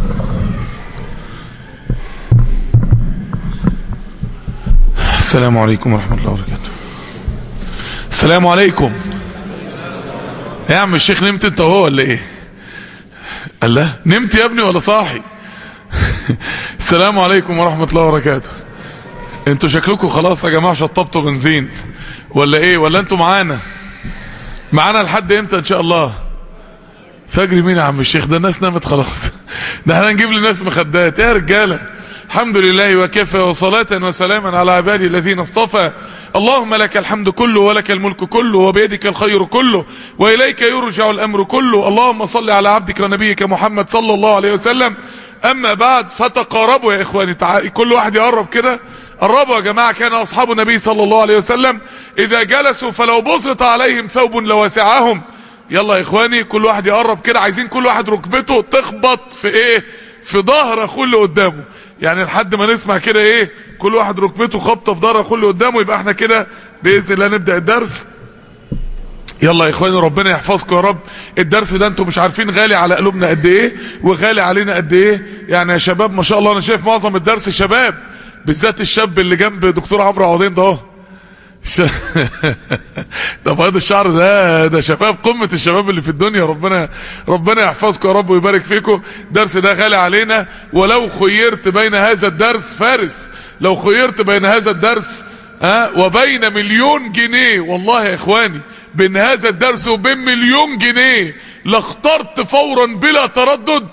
السلام عليكم ورحمة الله وبركاته السلام عليكم يا عم الشيخ نمت انت هو ولا ايه قال لا نمت يا ابني ولا صاحي السلام عليكم ورحمة الله وبركاته انتوا شكلكم خلاص يا جماعة شطبتوا بنزين ولا ايه ولا انتوا معانا معانا لحد امتى ان شاء الله فجر مين يا عم الشيخ ده الناس نامت خلاص ده احنا نجيب لناس مخدات يا رجاله الحمد لله وكفى وصلاة وسلاما على عبادي الذين اصطفى اللهم لك الحمد كله ولك الملك كله وبيدك الخير كله وإليك يرجع الأمر كله اللهم صل على عبدك ونبيك محمد صلى الله عليه وسلم أما بعد فتقاربوا يا إخواني تعالى كل واحد يقرب كده قربوا يا جماعة كان أصحاب النبي صلى الله عليه وسلم إذا جلسوا فلو بسط عليهم ثوب لواسعهم يلا يا إخواني كل واحد يقرب كده عايزين كل واحد ركبته تخبط في إيه في ظهر أخوه اللي قدامه يعني لحد ما نسمع كده ايه كل واحد ركبته خبطه في ظهر اخوه اللي قدامه يبقى احنا كده باذن الله نبدا الدرس يلا يا اخواني ربنا يحفظكم يا رب الدرس ده انتم مش عارفين غالي على قلوبنا قد ايه وغالي علينا قد ايه يعني يا شباب ما شاء الله انا شايف معظم الدرس شباب بالذات الشاب اللي جنب دكتور عمرو عوضين ده اهو ش... ده بياض الشعر ده ده شباب قمة الشباب اللي في الدنيا ربنا ربنا يحفظكم يا رب ويبارك فيكم درس ده غالي علينا ولو خيرت بين هذا الدرس فارس لو خيرت بين هذا الدرس ها وبين مليون جنيه والله يا اخواني بين هذا الدرس وبين مليون جنيه لاخترت فورا بلا تردد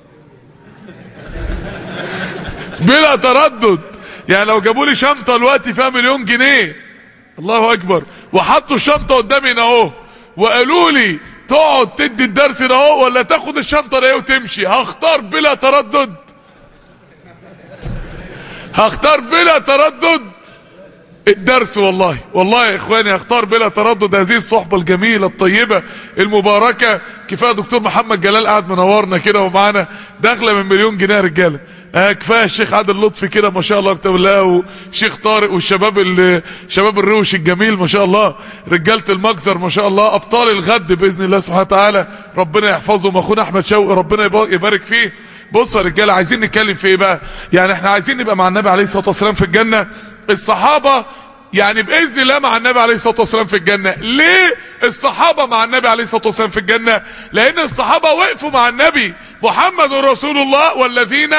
بلا تردد يعني لو جابوا لي شنطه دلوقتي فيها مليون جنيه الله اكبر وحطوا الشنطه قدامي هنا اهو وقالوا لي تقعد تدي الدرس ده اهو ولا تاخد الشنطه ده وتمشي هختار بلا تردد هختار بلا تردد الدرس والله والله يا اخواني هختار بلا تردد هذه الصحبة الجميلة الطيبة المباركة كفاية دكتور محمد جلال قاعد منورنا كده ومعانا داخله من مليون جنيه يا رجاله آه كفايه الشيخ عادل لطفي كده ما شاء الله كتاب الله وشيخ طارق والشباب ال- شباب الروش الجميل ما شاء الله رجاله المجزر ما شاء الله ابطال الغد باذن الله سبحانه وتعالى ربنا يحفظهم اخونا احمد شوقي ربنا يبا- يبارك فيه بصوا يا رجاله عايزين نتكلم في ايه بقى يعني احنا عايزين نبقى مع النبي عليه الصلاه والسلام في الجنه الصحابه يعني باذن الله مع النبي عليه الصلاه والسلام في الجنه ليه الصحابه مع النبي عليه الصلاه والسلام في الجنه لان الصحابه وقفوا مع النبي محمد رسول الله والذين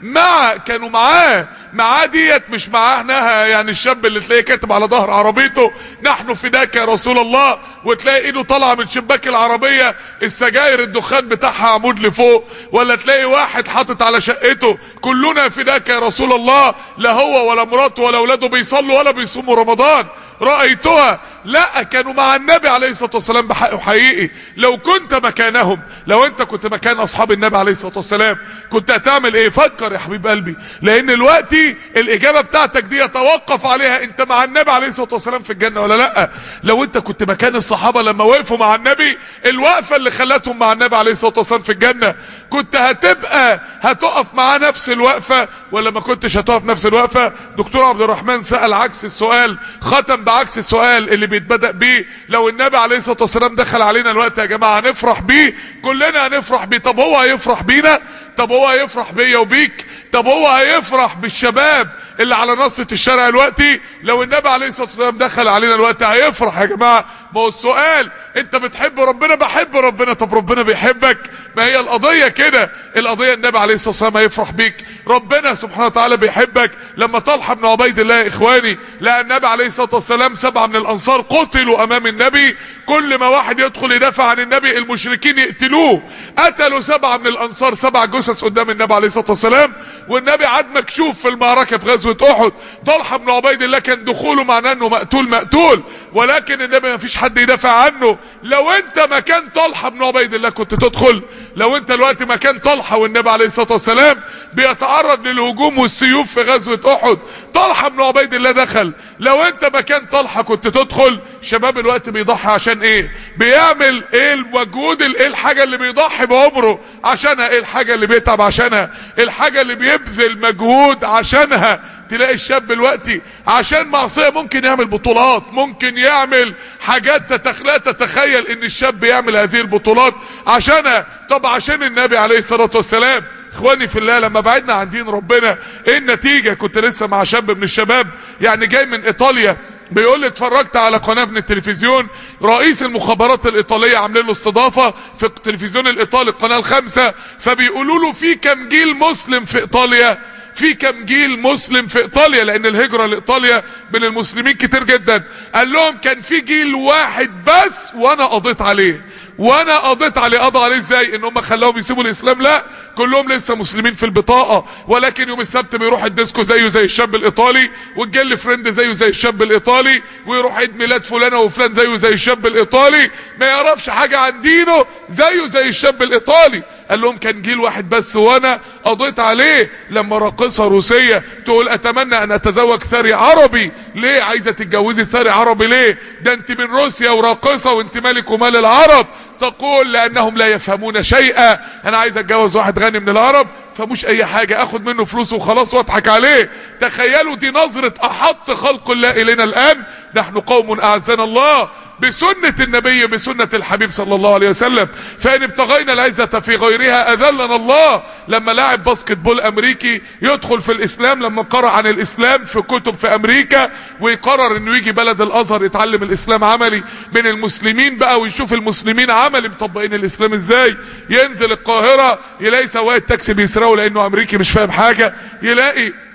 مع كانوا معاه معاه ديت مش معاهنها يعني الشاب اللي تلاقيه كاتب على ظهر عربيته نحن فداك يا رسول الله وتلاقي ايده طالعه من شباك العربيه السجاير الدخان بتاعها عمود لفوق ولا تلاقي واحد حاطط على شقته كلنا فداك يا رسول الله لا هو ولا مراته ولا اولاده بيصلوا ولا بيصوموا رمضان رايتها لا كانوا مع النبي عليه الصلاه والسلام بحق حقيقي لو كنت مكانهم لو انت كنت مكان اصحاب النبي عليه الصلاه والسلام كنت هتعمل ايه فكر يا حبيب قلبي لان دلوقتي الاجابه بتاعتك دي يتوقف عليها انت مع النبي عليه الصلاه والسلام في الجنه ولا لا لو انت كنت مكان الصحابه لما وقفوا مع النبي الوقفه اللي خلتهم مع النبي عليه الصلاه والسلام في الجنه كنت هتبقى هتقف معاه نفس الوقفه ولا ما كنتش هتقف نفس الوقفه دكتور عبد الرحمن سال عكس السؤال ختم بعكس السؤال اللي بيتبدا بيه لو النبي عليه الصلاه والسلام دخل علينا الوقت يا جماعه هنفرح بيه كلنا هنفرح بيه طب هو هيفرح بينا طب هو هيفرح بيا وبيك طب هو هيفرح بالشباب اللي على نصة الشارع دلوقتي لو النبي عليه الصلاه والسلام دخل علينا الوقت هيفرح يا جماعه ما هو السؤال انت بتحب ربنا بحب ربنا طب ربنا بيحبك ما هي القضيه كده القضيه النبي عليه الصلاه والسلام هيفرح بيك ربنا سبحانه وتعالى بيحبك لما طلحه بن عبيد الله يا اخواني لقى النبي عليه الصلاه والسلام سبعه من الانصار قتلوا امام النبي كل ما واحد يدخل يدافع عن النبي المشركين يقتلوه قتلوا سبعه من الانصار سبع جثث قدام النبي عليه الصلاه والسلام والنبي عاد مكشوف في المعركه في غزوه احد طلحه بن عبيد الله كان دخوله معناه انه مقتول مقتول ولكن النبي ما فيش حد يدافع عنه لو انت مكان طلحه بن عبيد الله كنت تدخل لو انت دلوقتي مكان طلحه والنبي عليه الصلاه والسلام بيتعرض للهجوم والسيوف في غزوه احد طلحه بن عبيد الله دخل لو انت مكان طلحه كنت تدخل شباب الوقت بيضحي عشان ايه بيعمل ايه المجهود ايه الحاجه اللي بيضحي بعمره عشانها ايه الحاجه اللي بيتعب عشانها الحاجه اللي بيبذل مجهود عشانها تلاقي الشاب دلوقتي عشان معصيه ممكن يعمل بطولات ممكن يعمل حاجات تتخ... لا تتخيل ان الشاب يعمل هذه البطولات عشانها طب عشان النبي عليه الصلاه والسلام اخواني في الله لما بعدنا عن دين ربنا ايه النتيجه كنت لسه مع شاب من الشباب يعني جاي من ايطاليا بيقول لي اتفرجت على قناه من التلفزيون رئيس المخابرات الايطاليه عاملين له استضافه في التلفزيون الايطالي القناه الخامسه فبيقولوا له في كم جيل مسلم في ايطاليا في كم جيل مسلم في ايطاليا لان الهجره لايطاليا من المسلمين كتير جدا قال لهم كان في جيل واحد بس وانا قضيت عليه وانا قضيت عليه قضى عليه ازاي ان هم خلاهم يسيبوا الاسلام لا كلهم لسه مسلمين في البطاقه ولكن يوم السبت بيروح الديسكو زيه زي الشاب الايطالي والجل فريند زيه زي الشاب الايطالي ويروح عيد ميلاد فلانه وفلان زيه زي الشاب الايطالي ما يعرفش حاجه عن دينه زيه زي الشاب الايطالي قال لهم كان جيل واحد بس وانا قضيت عليه لما راقصه روسيه تقول اتمنى ان اتزوج ثري عربي ليه عايزه تتجوزي ثري عربي ليه ده انت من روسيا وراقصه وانت مالك ومال العرب تقول لانهم لا يفهمون شيئا انا عايز اتجوز واحد غني من العرب فمش اي حاجة اخد منه فلوس وخلاص واضحك عليه تخيلوا دي نظرة احط خلق الله الينا الان نحن قوم اعزنا الله بسنة النبي بسنة الحبيب صلى الله عليه وسلم فان ابتغينا العزة في غيرها اذلنا الله لما لاعب باسكت بول امريكي يدخل في الاسلام لما قرأ عن الاسلام في كتب في امريكا ويقرر انه يجي بلد الازهر يتعلم الاسلام عملي من المسلمين بقى ويشوف المسلمين عملي مطبقين الاسلام ازاي ينزل القاهرة يلاقي سواق التاكسي بيسرقوا لانه امريكي مش فاهم حاجة يلاقي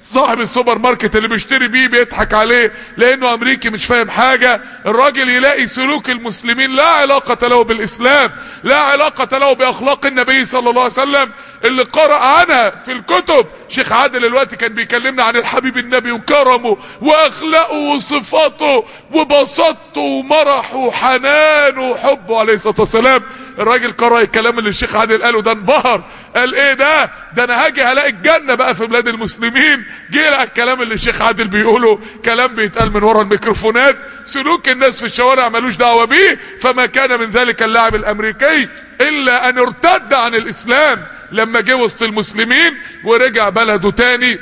صاحب السوبر ماركت اللي بيشتري بيه بيضحك عليه لانه امريكي مش فاهم حاجة الراجل يلاقي سلوك المسلمين لا علاقة له بالاسلام لا علاقة له باخلاق النبي صلى الله عليه وسلم اللي قرأ عنها في الكتب شيخ عادل الوقت كان بيكلمنا عن الحبيب النبي وكرمه واخلاقه وصفاته وبساطته ومرحه وحنانه وحبه عليه الصلاة والسلام الراجل قرأ الكلام اللي الشيخ عادل قاله ده انبهر قال ايه ده ده انا هاجي هلاقي الجنة بقى في بلاد المسلمين جه لقى الكلام اللي الشيخ عادل بيقوله كلام بيتقال من ورا الميكروفونات سلوك الناس في الشوارع ملوش دعوة بيه فما كان من ذلك اللاعب الامريكي الا ان ارتد عن الاسلام لما جه وسط المسلمين ورجع بلده تاني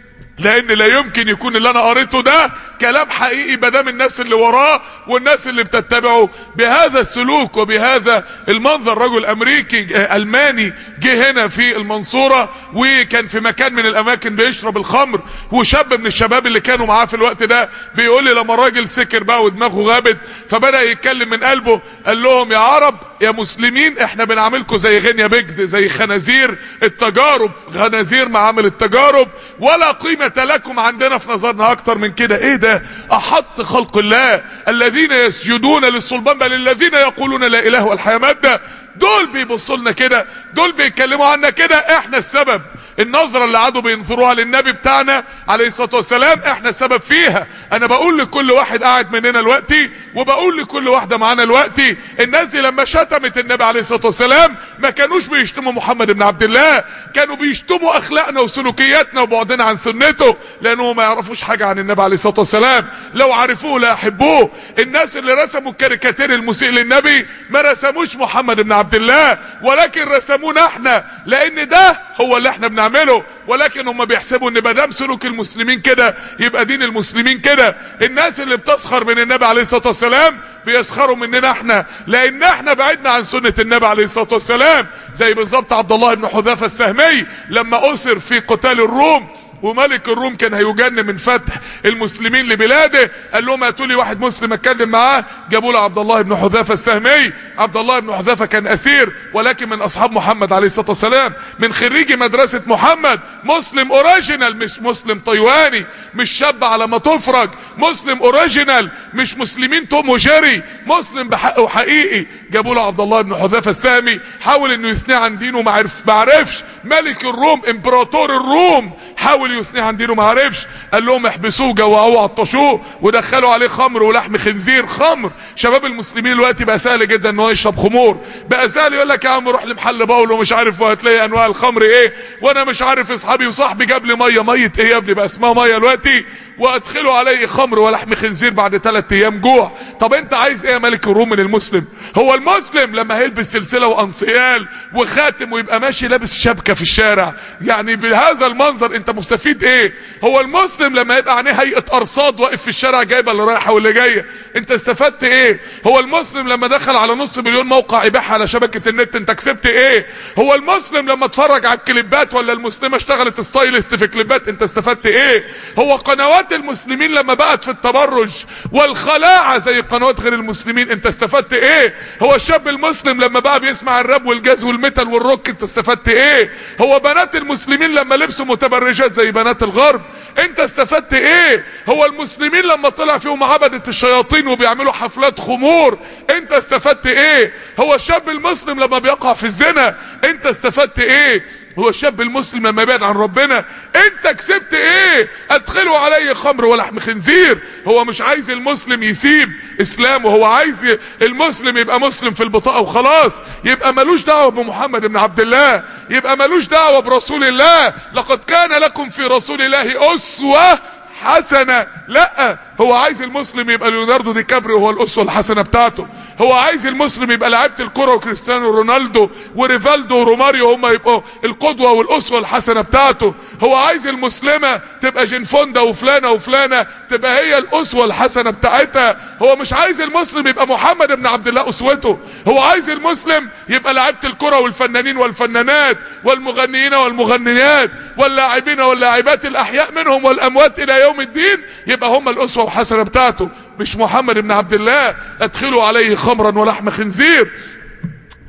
لان لا يمكن يكون اللي انا قريته ده كلام حقيقي مادام الناس اللي وراه والناس اللي بتتبعه بهذا السلوك وبهذا المنظر رجل امريكي آه، الماني جه هنا في المنصورة وكان في مكان من الاماكن بيشرب الخمر وشاب من الشباب اللي كانوا معاه في الوقت ده بيقول لي لما الراجل سكر بقى ودماغه غابت فبدأ يتكلم من قلبه قال لهم يا عرب يا مسلمين احنا بنعاملكم زي غنيا بجد زي خنازير التجارب خنازير معامل التجارب ولا قيمة لكم عندنا في نظرنا اكتر من كده ايه ده احط خلق الله الذين يسجدون للصلبان بل الذين يقولون لا اله والحياة مادة دول بيبصوا لنا كده دول بيتكلموا عنا كده احنا السبب النظرة اللي قعدوا بينظروها للنبي بتاعنا عليه الصلاة والسلام احنا السبب فيها انا بقول لكل واحد قاعد مننا دلوقتي وبقول لكل واحدة معانا دلوقتي الناس دي لما شتمت النبي عليه الصلاة والسلام ما كانوش بيشتموا محمد بن عبد الله كانوا بيشتموا اخلاقنا وسلوكياتنا وبعدنا عن سنته لانهم ما يعرفوش حاجة عن النبي عليه الصلاة والسلام لو عرفوه لا يحبوه الناس اللي رسموا الكاريكاتير المسيء للنبي ما رسموش محمد بن عبد الله ولكن رسمونا احنا لان ده هو اللي احنا بنعمله ولكن هم بيحسبوا ان مادام سلوك المسلمين كده يبقى دين المسلمين كده الناس اللي بتسخر من النبي عليه الصلاه والسلام بيسخروا مننا احنا لان احنا بعدنا عن سنه النبي عليه الصلاه والسلام زي بالظبط عبد الله بن حذافه السهمي لما اسر في قتال الروم وملك الروم كان هيجن من فتح المسلمين لبلاده قال لهم هاتوا لي واحد مسلم اتكلم معاه جابوا له عبد الله بن حذافه السهمي عبد الله بن حذافه كان اسير ولكن من اصحاب محمد عليه الصلاه والسلام من خريجي مدرسه محمد مسلم اوريجينال مش مسلم طيواني مش شاب على ما تفرج مسلم اوريجينال مش مسلمين توم وجيري مسلم بحق وحقيقي جابوا له عبد الله بن حذافه السهمي حاول انه يثني عن دينه ما عرف ما عرفش ملك الروم امبراطور الروم حاول يثني عن دينه ما عرفش قال لهم احبسوه جوعوه عطشوه ودخلوا عليه خمر ولحم خنزير خمر شباب المسلمين دلوقتي بقى سهل جدا ان هو يشرب خمور بقى سهل يقول لك يا عم روح لمحل باول ومش عارف وهتلاقي انواع الخمر ايه وانا مش عارف اصحابي وصاحبي جاب لي ميه ميه ايه يا ابني بقى اسمها ميه دلوقتي وادخلوا عليه خمر ولحم خنزير بعد ثلاث ايام جوع طب انت عايز ايه يا ملك الروم من المسلم هو المسلم لما هيلبس سلسله وانصيال وخاتم ويبقى ماشي لابس شبكه في الشارع يعني بهذا المنظر انت مستفيد ايه هو المسلم لما يبقى عينيه هيئه ارصاد واقف في الشارع جايبه اللي رايحه واللي جايه انت استفدت ايه هو المسلم لما دخل على نص مليون موقع اباحه على شبكه النت انت كسبت ايه هو المسلم لما اتفرج على الكليبات ولا المسلمه اشتغلت ستايلست في كليبات انت استفدت ايه هو قنوات المسلمين لما بقت في التبرج والخلاعه زي قنوات غير المسلمين انت استفدت ايه هو الشاب المسلم لما بقى بيسمع الراب والجاز والميتال والروك انت استفدت ايه هو بنات المسلمين لما لبسوا متبرجات زي بنات الغرب انت استفدت ايه هو المسلمين لما طلع فيهم عبدة الشياطين وبيعملوا حفلات خمور انت استفدت ايه هو الشاب المسلم لما بيقع في الزنا انت استفدت ايه هو الشاب المسلم لما يبعد عن ربنا انت كسبت ايه ادخلوا علي خمر ولحم خنزير هو مش عايز المسلم يسيب اسلامه هو عايز المسلم يبقى مسلم في البطاقة وخلاص يبقى ملوش دعوة بمحمد بن عبد الله يبقى ملوش دعوة برسول الله لقد كان لكم في رسول الله اسوة حسنة لا هو عايز المسلم يبقى ليوناردو دي كابريو هو الاسوه الحسنه بتاعته هو عايز المسلم يبقى لعيبه الكره وكريستيانو رونالدو وريفالدو وروماريو هم يبقوا القدوه والاسوه الحسنه بتاعته هو عايز المسلمه تبقى جنفوندا وفلانه وفلانه تبقى هي الاسوه الحسنه بتاعتها هو مش عايز المسلم يبقى محمد بن عبد الله اسوته هو عايز المسلم يبقى لعيبه الكره والفنانين والفنانات والمغنيين والمغنيات واللاعبين واللاعبات الاحياء منهم والاموات الى يوم الدين يبقى هم الاسوه الحسنه بتاعته مش محمد بن عبد الله ادخلوا عليه خمرا ولحم خنزير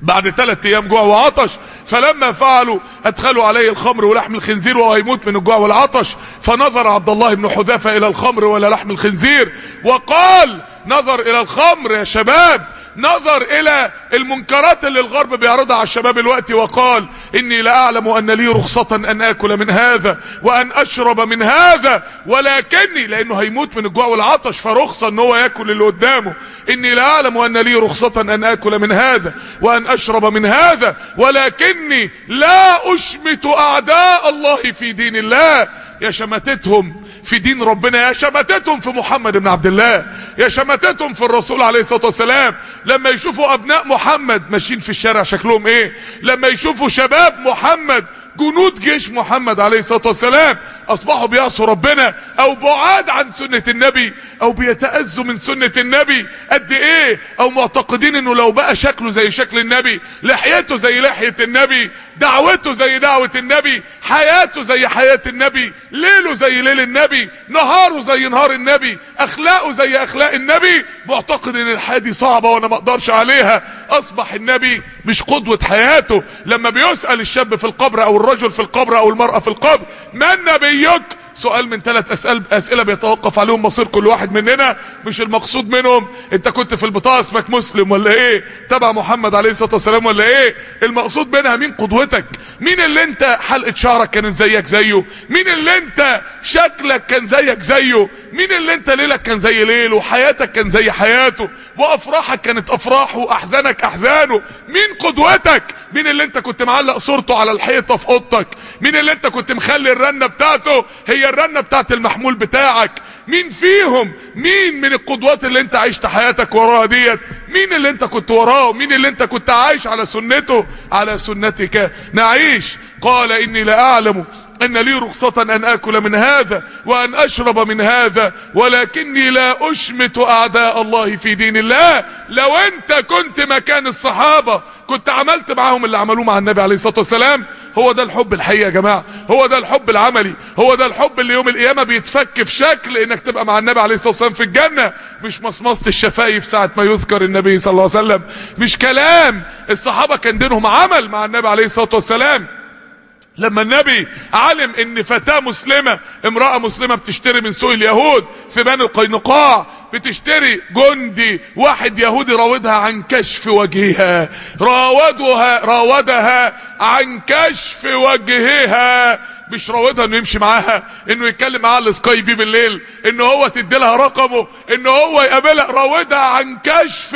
بعد ثلاث ايام جوع وعطش فلما فعلوا ادخلوا عليه الخمر ولحم الخنزير وهو يموت من الجوع والعطش فنظر عبد الله بن حذافه الى الخمر ولا لحم الخنزير وقال نظر الى الخمر يا شباب نظر الى المنكرات اللي الغرب بيعرضها على الشباب الوقت وقال اني لا اعلم ان لي رخصة ان اكل من هذا وان اشرب من هذا ولكني لانه هيموت من الجوع والعطش فرخصة ان هو ياكل اللي قدامه اني لا اعلم ان لي رخصة ان اكل من هذا وان اشرب من هذا ولكني لا اشمت اعداء الله في دين الله يا شمتتهم في دين ربنا يا شمتتهم في محمد بن عبد الله يا شمتتهم في الرسول عليه الصلاة والسلام لما يشوفوا ابناء محمد ماشيين في الشارع شكلهم ايه لما يشوفوا شباب محمد جنود جيش محمد عليه الصلاة والسلام اصبحوا بيعصوا ربنا او بعاد عن سنة النبي او بيتأذوا من سنة النبي قد ايه او معتقدين انه لو بقى شكله زي شكل النبي لحيته زي لحية النبي دعوته زي دعوة النبي حياته زي حياة النبي ليله زي ليل النبي نهاره زي نهار النبي اخلاقه زي اخلاق النبي معتقد ان الحياة دي صعبة وانا ما اقدرش عليها اصبح النبي مش قدوة حياته لما بيسأل الشاب في القبر او الرجل في القبر او المرأة في القبر من نبيك سؤال من ثلاث أسئلة, أسئلة بيتوقف عليهم مصير كل واحد مننا مش المقصود منهم انت كنت في البطاقة اسمك مسلم ولا ايه تبع محمد عليه الصلاة والسلام ولا ايه المقصود منها مين قدوتك مين اللي انت حلقة شعرك كانت زيك زيه مين اللي انت شكلك كان زيك زيه مين اللي انت ليلك كان زي ليله وحياتك كان زي حياته وافراحك كانت افراحه واحزانك احزانه مين قدوتك مين اللي انت كنت معلق صورته على الحيطة في اوضتك مين اللي انت كنت مخلي الرنة بتاعته هي الرنة بتاعت المحمول بتاعك مين فيهم مين من القدوات اللي انت عشت حياتك وراها ديت مين اللي انت كنت وراه مين اللي انت كنت عايش على سنته على سنتك نعيش قال اني لا اعلم ان لي رخصة ان اكل من هذا وان اشرب من هذا ولكني لا اشمت اعداء الله في دين الله لو انت كنت مكان الصحابة كنت عملت معاهم اللي عملوه مع النبي عليه الصلاة والسلام هو ده الحب الحقيقي يا جماعة هو ده الحب العملي هو ده الحب اللي يوم القيامة بيتفك في شكل انك تبقى مع النبي عليه الصلاة والسلام في الجنة مش مصمصة الشفايف ساعة ما يذكر النبي صلى الله عليه وسلم مش كلام الصحابة كان دينهم عمل مع النبي عليه الصلاة والسلام لما النبي علم ان فتاة مسلمة امرأة مسلمة بتشتري من سوق اليهود في بني القينقاع بتشتري جندي واحد يهودي راودها عن كشف وجهها راودها راودها عن كشف وجهها مش راودها انه يمشي معاها انه يتكلم معاها السكاي بي بالليل انه هو تدي لها رقمه انه هو يقابلها راودها عن كشف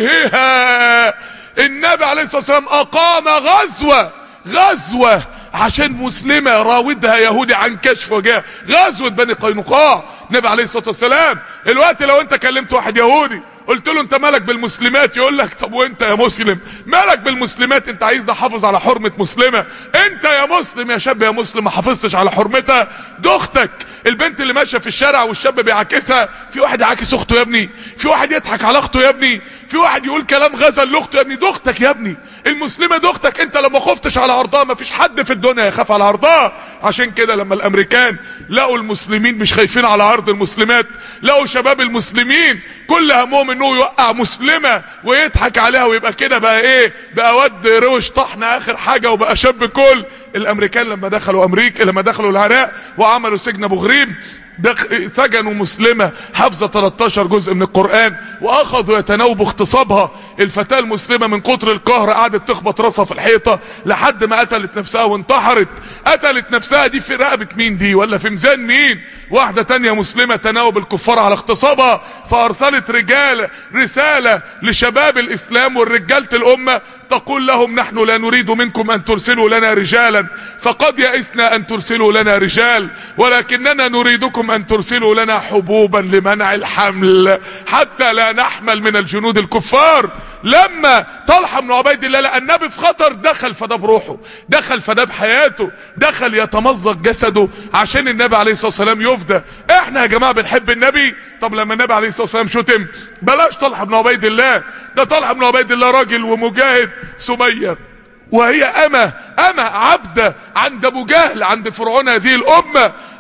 وجهها النبي عليه الصلاة والسلام اقام غزوة غزوة عشان مسلمة راودها يهودي عن كشف وجهها غزوة بني قينقاع النبي عليه الصلاة والسلام الوقت لو انت كلمت واحد يهودي قلت له انت مالك بالمسلمات يقول لك طب وانت يا مسلم مالك بالمسلمات انت عايز احافظ على حرمة مسلمة انت يا مسلم يا شاب يا مسلم ما حافظتش على حرمتها ده اختك البنت اللي ماشيه في الشارع والشاب بيعاكسها في واحد يعاكس اخته يا ابني في واحد يضحك على اخته يا ابني في واحد يقول كلام غزل لاخته يا ابني ده اختك يا ابني المسلمه ده اختك انت لو ما خفتش على عرضها ما فيش حد في الدنيا يخاف على عرضها عشان كده لما الامريكان لقوا المسلمين مش خايفين على عرض المسلمات لقوا شباب المسلمين كل همهم انه يوقع مسلمه ويضحك عليها ويبقى كده بقى ايه بقى ود روش طحن اخر حاجه وبقى شاب كل الامريكان لما دخلوا امريكا لما دخلوا العراق وعملوا سجن ابو غريب دخ... سجنوا مسلمة حافظة 13 جزء من القرآن واخذوا يتناوبوا اغتصابها الفتاة المسلمة من كتر القهر قعدت تخبط راسها في الحيطة لحد ما قتلت نفسها وانتحرت قتلت نفسها دي في رقبة مين دي ولا في ميزان مين واحدة تانية مسلمة تناوب الكفار على اغتصابها فارسلت رجال رسالة لشباب الاسلام والرجالة الامة تقول لهم نحن لا نريد منكم ان ترسلوا لنا رجالا فقد يئسنا ان ترسلوا لنا رجال ولكننا نريدكم ان ترسلوا لنا حبوبا لمنع الحمل حتى لا نحمل من الجنود الكفار لما طلحه بن عبيد الله لقى النبي في خطر دخل فده بروحه دخل فده بحياته دخل يتمزق جسده عشان النبي عليه الصلاه والسلام يفدى احنا يا جماعه بنحب النبي طب لما النبي عليه الصلاه والسلام شتم بلاش طلحه بن عبيد الله ده طلحه بن عبيد الله راجل ومجاهد سميه وهي أمة أمة عبدة عند أبو جهل عند فرعون هذه الأمة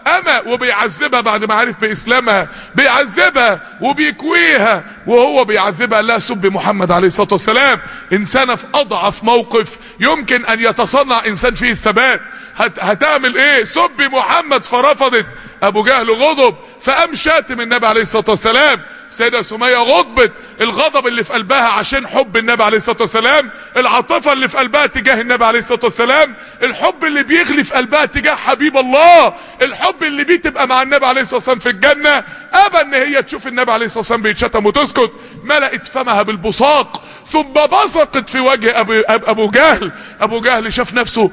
اما وبيعذبها بعد ما عرف باسلامها بيعذبها وبيكويها وهو بيعذبها قال لها سب محمد عليه الصلاه والسلام انسانه في اضعف موقف يمكن ان يتصنع انسان فيه الثبات هت هتعمل ايه سب محمد فرفضت ابو جهل غضب فقام شاتم النبي عليه الصلاه والسلام سيدة سمية غضبت الغضب اللي في قلبها عشان حب النبي عليه الصلاة والسلام العاطفة اللي في قلبها تجاه النبي عليه الصلاة والسلام الحب اللي بيغلي في قلبها تجاه حبيب الله الحب اللي بيه تبقى مع النبي عليه الصلاة والسلام في الجنة ابى ان هي تشوف النبي عليه الصلاة والسلام بيتشتم وتسكت ملأت فمها بالبصاق ثم بصقت في وجه ابو, أبو جهل ابو جهل شاف نفسه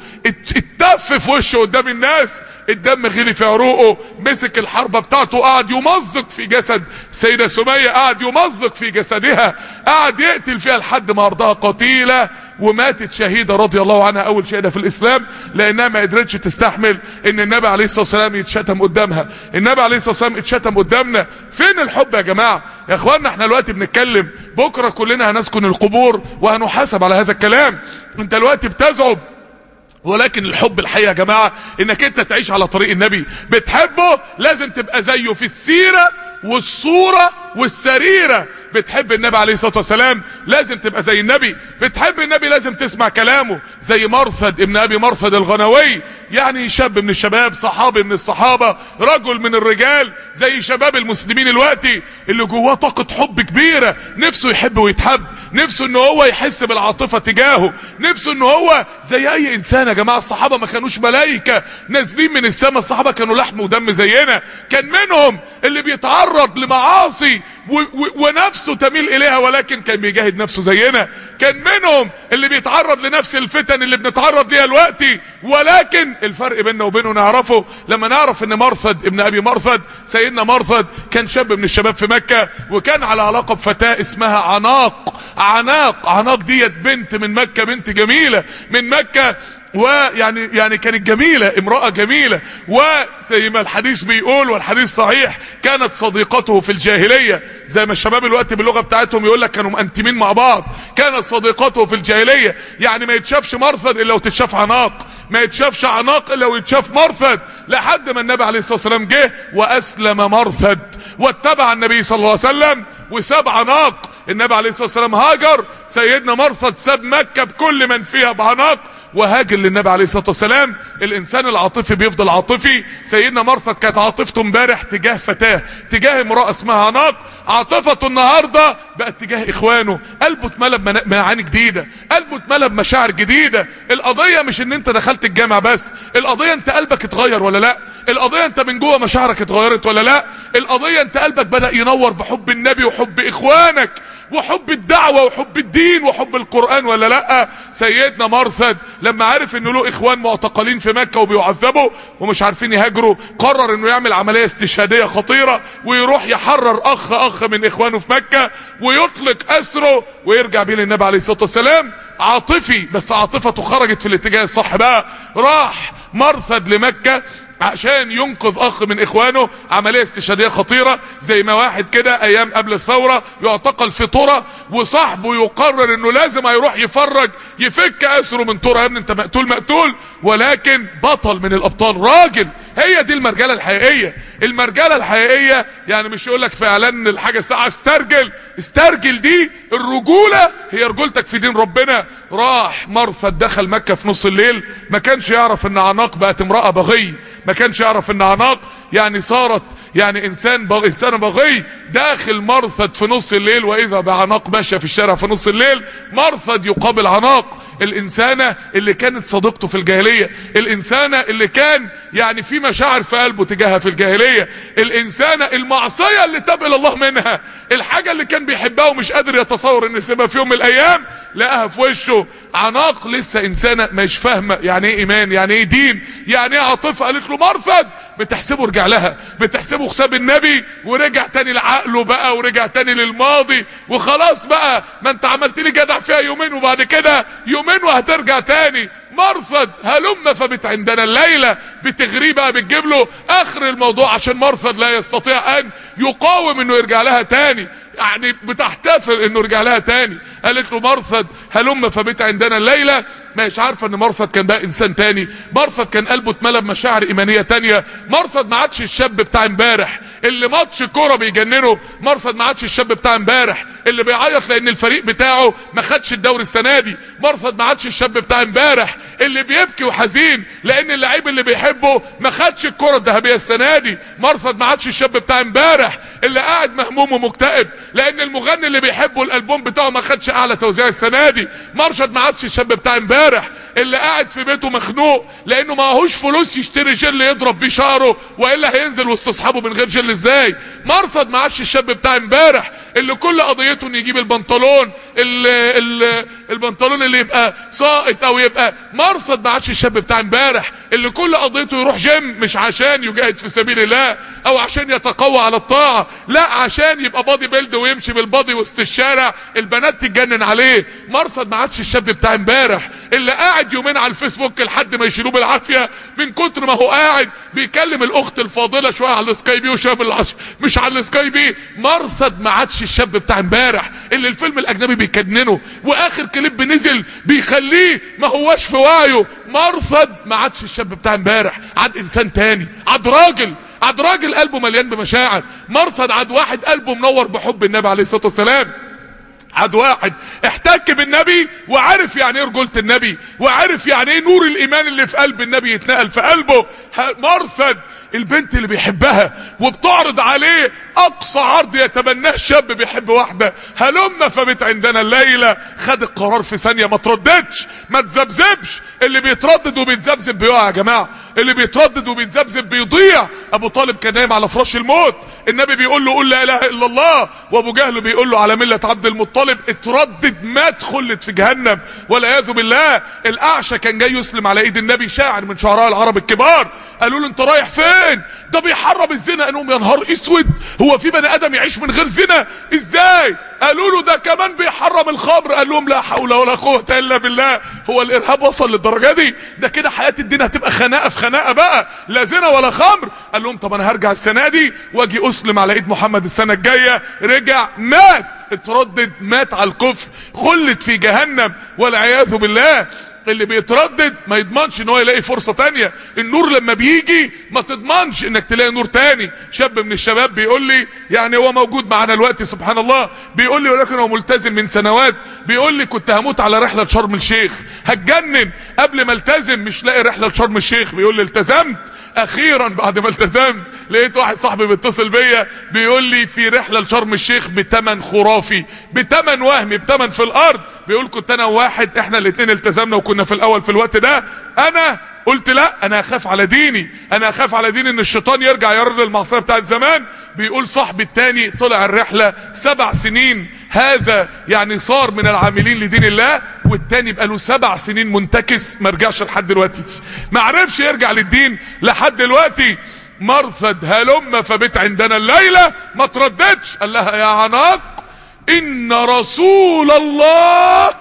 اتف في وشه قدام الناس الدم غلي في عروقه مسك الحربة بتاعته قعد يمزق في جسد سيدة سمية قعد يمزق في جسدها قعد يقتل فيها لحد ما ارضها قتيلة وماتت شهيدة رضي الله عنها اول شهيدة في الاسلام لانها ما قدرتش تستحمل ان النبي عليه الصلاة والسلام يتشتم قدامها النبي عليه الصلاة والسلام اتشتم قدامنا فين الحب يا جماعة يا اخوانا احنا دلوقتي بنتكلم بكرة كلنا هنسكن القبور وهنحاسب على هذا الكلام انت دلوقتي بتزعم ولكن الحب الحقيقة يا جماعة انك انت تعيش على طريق النبي بتحبه لازم تبقى زيه في السيرة والصورة والسريرة بتحب النبي عليه الصلاة والسلام لازم تبقى زي النبي بتحب النبي لازم تسمع كلامه زي مرثد ابن ابي مرثد الغنوي يعني شاب من الشباب صحابي من الصحابة رجل من الرجال زي شباب المسلمين الوقتي اللي جواه طاقة حب كبيرة نفسه يحب ويتحب نفسه ان هو يحس بالعاطفة تجاهه نفسه ان هو زي اي انسان يا جماعة الصحابة ما كانوش ملايكة نازلين من السماء الصحابة كانوا لحم ودم زينا كان منهم اللي بيتعرض لمعاصي و و ونفسه تميل اليها ولكن كان بيجاهد نفسه زينا كان منهم اللي بيتعرض لنفس الفتن اللي بنتعرض ليها دلوقتي ولكن الفرق بيننا وبينه نعرفه لما نعرف ان مرثد ابن ابي مرثد سيدنا مرثد كان شاب من الشباب في مكة وكان على علاقة بفتاة اسمها عناق عناق عناق ديت بنت من مكة بنت جميلة من مكة ويعني يعني كانت جميلة امرأة جميلة وزي ما الحديث بيقول والحديث صحيح كانت صديقته في الجاهلية زي ما الشباب الوقت باللغة بتاعتهم يقول لك كانوا مأنتمين مع بعض كانت صديقته في الجاهلية يعني ما يتشافش مرثد الا وتتشاف عناق ما يتشافش عناق الا ويتشاف مرثد لحد ما النبي عليه الصلاة والسلام جه واسلم مرثد واتبع النبي صلى الله عليه وسلم وساب عناق النبي عليه الصلاة والسلام هاجر سيدنا مرثد ساب مكة بكل من فيها بعناق وهاجر للنبي عليه الصلاة والسلام الانسان العاطفي بيفضل عاطفي سيدنا مرثد كانت عاطفته امبارح تجاه فتاة تجاه امرأة اسمها عناق عاطفته النهاردة بقت تجاه اخوانه قلبه اتملى بمعاني جديدة قلبه اتملى بمشاعر جديدة القضية مش ان انت دخلت الجامع بس القضية انت قلبك اتغير ولا لا القضية انت من جوه مشاعرك اتغيرت ولا لا القضية انت قلبك بدأ ينور بحب النبي وحب اخوانك وحب الدعوة وحب الدين وحب القرآن ولا لا سيدنا مرثد لما عرف انه له اخوان معتقلين في مكة وبيعذبوا ومش عارفين يهاجروا قرر انه يعمل عملية استشهادية خطيرة ويروح يحرر اخ اخ من اخوانه في مكة ويطلق اسره ويرجع بيه للنبي عليه الصلاة والسلام عاطفي بس عاطفته خرجت في الاتجاه الصح بقى راح مرثد لمكة عشان ينقذ اخ من اخوانه عملية استشهادية خطيرة زي ما واحد كده ايام قبل الثورة يعتقل في طرة وصاحبه يقرر انه لازم هيروح يفرج يفك اسره من طرة يا ابني انت مقتول مقتول ولكن بطل من الابطال راجل هي دي المرجلة الحقيقية المرجلة الحقيقية يعني مش يقول لك في اعلان الحاجة ساعة استرجل استرجل دي الرجولة هي رجولتك في دين ربنا راح مرثد دخل مكة في نص الليل ما كانش يعرف ان عناق بقت امرأة بغي ما كانش يعرف ان عناق يعني صارت يعني انسان بغي انسان بغي داخل مرثد في نص الليل واذا بعناق ماشيه في الشارع في نص الليل مرثد يقابل عناق الانسانه اللي كانت صديقته في الجاهليه الانسانه اللي كان يعني في مشاعر في قلبه تجاهها في الجاهليه الانسانه المعصيه اللي تاب الى الله منها الحاجه اللي كان بيحبها ومش قادر يتصور ان يسيبها في يوم من الايام لقاها في وشه عناق لسه انسانه مش فاهمه يعني ايه ايمان يعني ايه دين يعني ايه عاطفه قالت له مرثد بتحسبه رجع لها بتحسبه حساب النبي ورجع تاني لعقله بقى ورجع تاني للماضي وخلاص بقى ما انت عملت لي جدع فيها يومين وبعد كده يومين وهترجع تاني مرفض هلم فبت عندنا الليلة بتغريه بقى بتجيب له اخر الموضوع عشان مرفض لا يستطيع ان يقاوم انه يرجع لها تاني يعني بتحتفل انه رجع لها تاني قالت له مرثد هلم فبيت عندنا الليله مش عارفه ان مرثد كان ده انسان تاني مرثد كان قلبه اتملى بمشاعر ايمانيه تانيه مرثد ما عادش الشاب بتاع امبارح اللي ماتش كوره بيجننه مرثد ما عادش الشاب بتاع امبارح اللي بيعيط لان الفريق بتاعه ما خدش الدوري السنه دي مرثد ما عادش الشاب بتاع امبارح اللي بيبكي وحزين لان اللعيب اللي بيحبه ما خدش الكره الذهبيه السنه دي مرثد ما عادش الشاب بتاع امبارح اللي قاعد مهموم ومكتئب لان المغني اللي بيحبه الالبوم بتاعه ما خدش اعلى توزيع السنه دي مرشد ما عادش الشاب بتاع امبارح اللي قاعد في بيته مخنوق لانه معهوش فلوس يشتري جل يضرب بيه شعره والا هينزل وسط اصحابه من غير جل ازاي مرصد ما عادش الشاب بتاع امبارح اللي كل قضيته انه يجيب البنطلون ال ال البنطلون اللي يبقى ساقط او يبقى مرصد ما عادش الشاب بتاع امبارح اللي كل قضيته يروح جيم مش عشان يجاهد في سبيل الله او عشان يتقوى على الطاعه لا عشان يبقى بادي بيلد ويمشي بالبادي وسط الشارع البنات تتجنن عليه مرصد ما عادش الشاب بتاع امبارح اللي قاعد يومين على الفيسبوك لحد ما يشيلوه بالعافيه من كتر ما هو قاعد بيكلم الاخت الفاضله شويه على السكاي بي وشويه بالعش... مش على السكاي بي مرصد ما عادش الشاب بتاع امبارح اللي الفيلم الاجنبي بيكننه واخر كليب نزل بيخليه ما هواش في وعيه مرصد ما عادش الشاب بتاع امبارح عاد انسان تاني عاد راجل عاد راجل قلبه مليان بمشاعر مرصد عاد واحد قلبه منور بحب النبي عليه الصلاه والسلام عاد واحد احتك بالنبي وعرف يعني ايه رجولة النبي وعرف يعني ايه نور الايمان اللي في قلب النبي يتنقل في قلبه مرثد البنت اللي بيحبها وبتعرض عليه اقصى عرض يتبناه شاب بيحب واحده هلم فبت عندنا الليله خد القرار في ثانيه ما ترددش ما تذبذبش اللي بيتردد وبيتذبذب بيقع يا جماعه اللي بيتردد وبيتذبذب بيضيع ابو طالب كان نايم على فراش الموت النبي بيقول له قول لا اله الا الله وابو جهل بيقول له على مله عبد المطلب اتردد مات خلد في جهنم والعياذ بالله الاعشى كان جاي يسلم على ايد النبي شاعر من شعراء العرب الكبار قالوا له انت رايح فين ده بيحرم الزنا قالوا يا نهار اسود هو في بني ادم يعيش من غير زنا ازاي قالوا له ده كمان بيحرم الخمر قال لهم لا حول ولا قوه الا بالله هو الارهاب وصل للدرجه دي ده كده حياه الدين هتبقى خناقه في خناقه بقى لا زنا ولا خمر قال لهم طب انا هرجع السنه دي واجي اسلم على ايد محمد السنه الجايه رجع مات اتردد مات على الكفر خلد في جهنم والعياذ بالله اللي بيتردد ما يضمنش ان هو يلاقي فرصة تانية النور لما بيجي ما تضمنش انك تلاقي نور تاني شاب من الشباب بيقول لي يعني هو موجود معانا الوقت سبحان الله بيقول لي ولكن هو ملتزم من سنوات بيقول لي كنت هموت على رحلة لشرم الشيخ هتجنن قبل ما التزم مش لاقي رحلة لشرم الشيخ بيقول لي التزمت اخيرا بعد ما التزمت لقيت واحد صاحبي بيتصل بيا بيقول لي في رحله لشرم الشيخ بتمن خرافي بتمن وهمي بتمن في الارض بيقول كنت انا وواحد احنا الاثنين التزمنا وكنا في الاول في الوقت ده انا قلت لا انا اخاف على ديني انا اخاف على ديني ان الشيطان يرجع يرد المعصيه بتاعت زمان بيقول صاحبي التاني طلع الرحله سبع سنين هذا يعني صار من العاملين لدين الله والتاني بقى له سبع سنين منتكس ما رجعش لحد دلوقتي ما عرفش يرجع للدين لحد دلوقتي مرثد هلم فبت عندنا الليله ما ترددش قال لها يا عناق ان رسول الله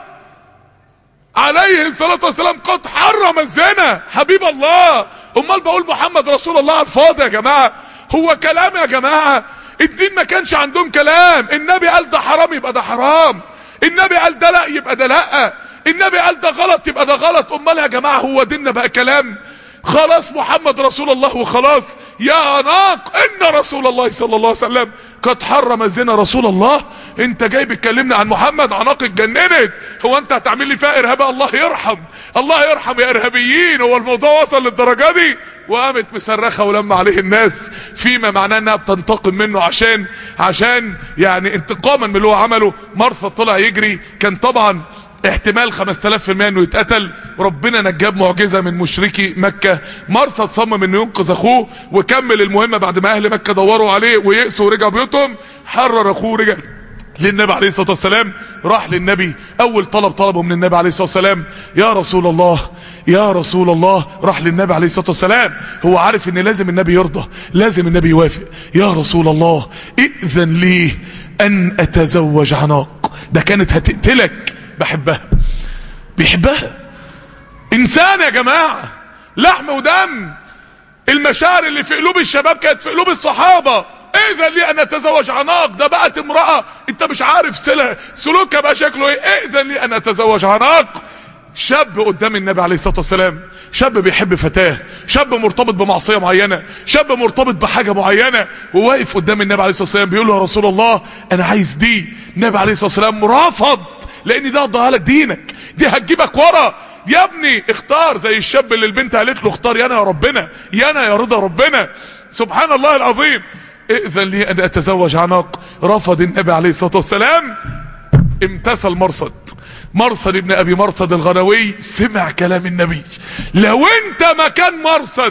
عليه الصلاة والسلام قد حرم الزنا حبيب الله امال بقول محمد رسول الله على الفاضي يا جماعة هو كلام يا جماعة الدين ما كانش عندهم كلام النبي قال ده حرام يبقى ده حرام النبي قال ده لا يبقى ده لا النبي قال ده غلط يبقى ده غلط امال يا جماعة هو ديننا بقى كلام خلاص محمد رسول الله وخلاص يا عناق ان رسول الله صلى الله عليه وسلم قد حرم الزنا رسول الله انت جاي بتكلمني عن محمد عناق اتجننت هو انت هتعمل لي فيها ارهاب الله يرحم الله يرحم يا ارهابيين هو الموضوع وصل للدرجه دي وقامت مصرخه ولما عليه الناس فيما معناه انها بتنتقم منه عشان عشان يعني انتقاما من اللي هو عمله مرثد طلع يجري كان طبعا احتمال 5000% انه يتقتل ربنا نجاب معجزة من مشركي مكة مرصد صمم انه ينقذ اخوه وكمل المهمة بعد ما اهل مكة دوروا عليه ويأسوا ورجعوا بيوتهم حرر اخوه رجع للنبي عليه الصلاة والسلام راح للنبي اول طلب طلبه من النبي عليه الصلاة والسلام يا رسول الله يا رسول الله راح للنبي عليه الصلاة والسلام هو عارف ان لازم النبي يرضى لازم النبي يوافق يا رسول الله ائذن لي ان اتزوج عناق ده كانت هتقتلك بحبها بيحبها انسان يا جماعة لحم ودم المشاعر اللي في قلوب الشباب كانت في قلوب الصحابة ائذن لي ان اتزوج عناق ده بقت امرأة انت مش عارف سلة سلوكها بقى شكله ايه ائذن لي ان اتزوج عناق شاب قدام النبي عليه الصلاة والسلام شاب بيحب فتاة شاب مرتبط بمعصية معينة شاب مرتبط بحاجة معينة وواقف قدام النبي عليه الصلاة والسلام بيقول له يا رسول الله انا عايز دي النبي عليه الصلاة والسلام رفض لان ده هتضيع لك دينك دي هتجيبك ورا يا ابني اختار زي الشاب اللي البنت قالت له اختار يانا يا ربنا يانا يا رضا ربنا سبحان الله العظيم ائذن لي ان اتزوج عناق رفض النبي عليه الصلاة والسلام امتثل مرصد مرصد ابن ابي مرصد الغنوي سمع كلام النبي لو انت مكان مرصد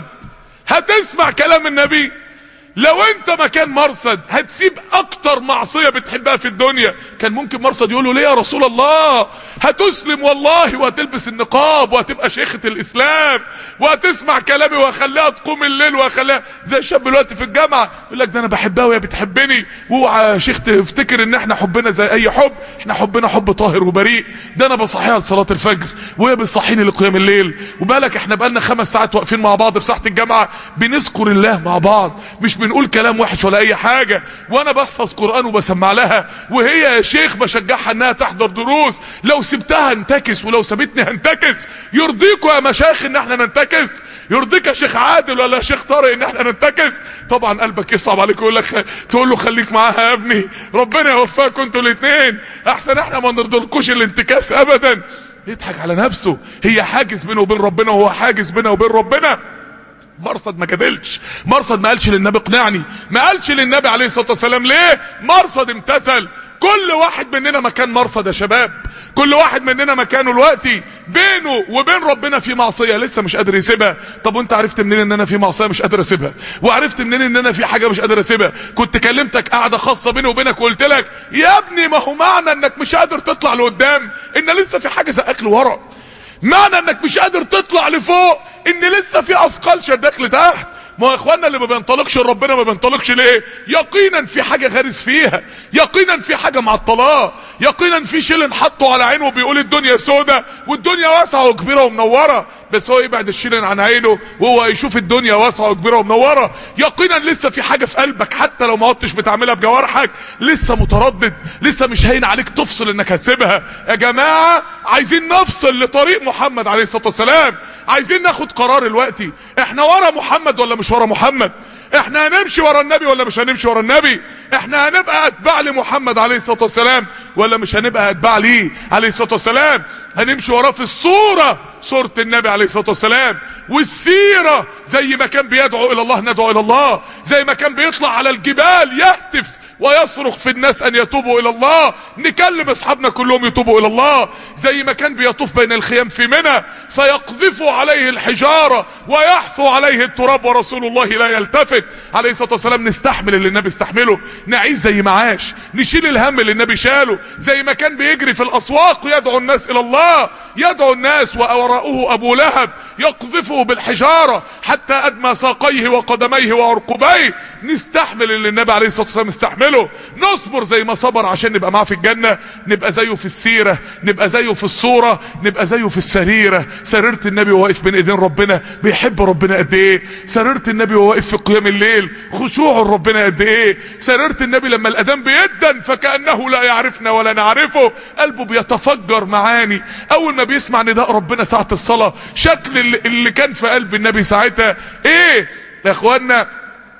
هتسمع كلام النبي لو انت مكان مرصد هتسيب اكتر معصية بتحبها في الدنيا كان ممكن مرصد يقول له ليه يا رسول الله هتسلم والله وهتلبس النقاب وهتبقى شيخة الاسلام وهتسمع كلامي وهخليها تقوم الليل وهخليها زي الشاب دلوقتي في الجامعة يقول لك ده انا بحبها وهي بتحبني واوعى يا شيخ تفتكر ان احنا حبنا زي اي حب احنا حبنا حب طاهر وبريء ده انا بصحيها لصلاة الفجر وهي بتصحيني لقيام الليل وبالك احنا بقالنا خمس ساعات واقفين مع بعض في ساحة الجامعة بنذكر الله مع بعض مش بنقول كلام وحش ولا اي حاجة وانا بحفظ قرآن وبسمع لها وهي يا شيخ بشجعها انها تحضر دروس لو سبتها انتكس ولو سابتني هنتكس يرضيكوا يا مشايخ ان احنا ننتكس يرضيك يا شيخ عادل ولا يا شيخ طارق ان احنا ننتكس طبعا قلبك يصعب عليك ويقول لك تقول له خليك معاها يا ابني ربنا يوفقكم انتوا الاثنين احسن احنا ما نرضلكوش الانتكاس ابدا يضحك على نفسه هي حاجز بينه وبين ربنا وهو حاجز بينه وبين ربنا مرصد ما كذلش مرصد ما قالش للنبي اقنعني ما قالش للنبي عليه الصلاة والسلام ليه مرصد امتثل كل واحد مننا مكان مرصد يا شباب كل واحد مننا مكانه دلوقتي بينه وبين ربنا في معصيه لسه مش قادر يسيبها طب وانت عرفت منين ان انا في معصيه مش قادر اسيبها وعرفت منين ان انا في حاجه مش قادر اسيبها كنت كلمتك قاعده خاصه بيني وبينك وقلت لك يا ابني ما هو معنى انك مش قادر تطلع لقدام ان لسه في حاجه زقك لورا معنى انك مش قادر تطلع لفوق ان لسه في اثقال شدك لتحت ما هو اخواننا اللي ما بينطلقش لربنا ما بينطلقش ليه يقينا في حاجة غارس فيها يقينا في حاجة معطلاه يقينا في شيل حطه على عينه وبيقول الدنيا سودة والدنيا واسعة وكبيرة ومنورة بس هو يبعد الشيلن عن عينه وهو يشوف الدنيا واسعة وكبيرة ومنورة يقينا لسه في حاجة في قلبك حتى لو ما عدتش بتعملها بجوارحك لسه متردد لسه مش هين عليك تفصل انك هتسيبها يا جماعة عايزين نفصل لطريق محمد عليه الصلاة والسلام عايزين ناخد قرار دلوقتي احنا ورا محمد ولا مش ورا محمد احنا هنمشي ورا النبي ولا مش هنمشي ورا النبي احنا هنبقى اتباع لمحمد عليه الصلاة والسلام ولا مش هنبقى اتباع ليه عليه الصلاة والسلام هنمشي وراه في الصورة صورة النبي عليه الصلاة والسلام والسيرة زي ما كان بيدعو الى الله ندعو الى الله زي ما كان بيطلع على الجبال يهتف ويصرخ في الناس ان يتوبوا الى الله نكلم اصحابنا كلهم يتوبوا الى الله زي ما كان بيطوف بين الخيام في منى فيقذفوا عليه الحجارة ويحثوا عليه التراب ورسول الله لا يلتفت عليه الصلاة والسلام نستحمل اللي النبي استحمله نعيش زي ما عاش نشيل الهم اللي النبي شاله زي ما كان بيجري في الاسواق يدعو الناس الى الله يدعو الناس ووراءه ابو لهب يقذفه بالحجارة حتى ادمى ساقيه وقدميه وعرقبيه نستحمل اللي النبي عليه الصلاة والسلام استحمله نصبر زي ما صبر عشان نبقى معاه في الجنة نبقى زيه في السيرة نبقى زيه في الصورة نبقى زيه في السريرة سريرة النبي وواقف بين ايدين ربنا بيحب ربنا قد ايه سريرة النبي وواقف في قيام الليل خشوع ربنا قد ايه سريرة النبي لما الاذان بيدن فكأنه لا يعرفنا ولا نعرفه قلبه بيتفجر معاني اول ما بيسمع نداء ربنا ساعة الصلاة شكل اللي, اللي كان في قلب النبي ساعتها ايه يا اخوانا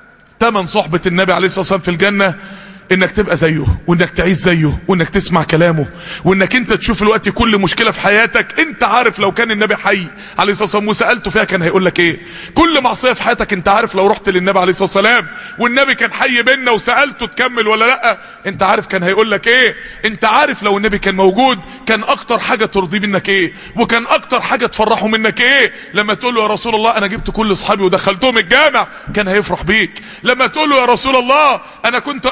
تمن صحبة النبي عليه الصلاة والسلام في الجنة انك تبقى زيه وانك تعيش زيه وانك تسمع كلامه وانك انت تشوف الوقت كل مشكلة في حياتك انت عارف لو كان النبي حي عليه الصلاة والسلام وسألته فيها كان هيقول لك ايه كل معصية في حياتك انت عارف لو رحت للنبي عليه الصلاة والسلام والنبي كان حي بينا وسألته تكمل ولا لا انت عارف كان هيقول لك ايه انت عارف لو النبي كان موجود كان اكتر حاجة ترضيه منك ايه وكان اكتر حاجة تفرحه منك ايه لما تقول له يا رسول الله انا جبت كل اصحابي ودخلتهم الجامع كان هيفرح بيك لما تقول له يا رسول الله انا كنت انا خاطر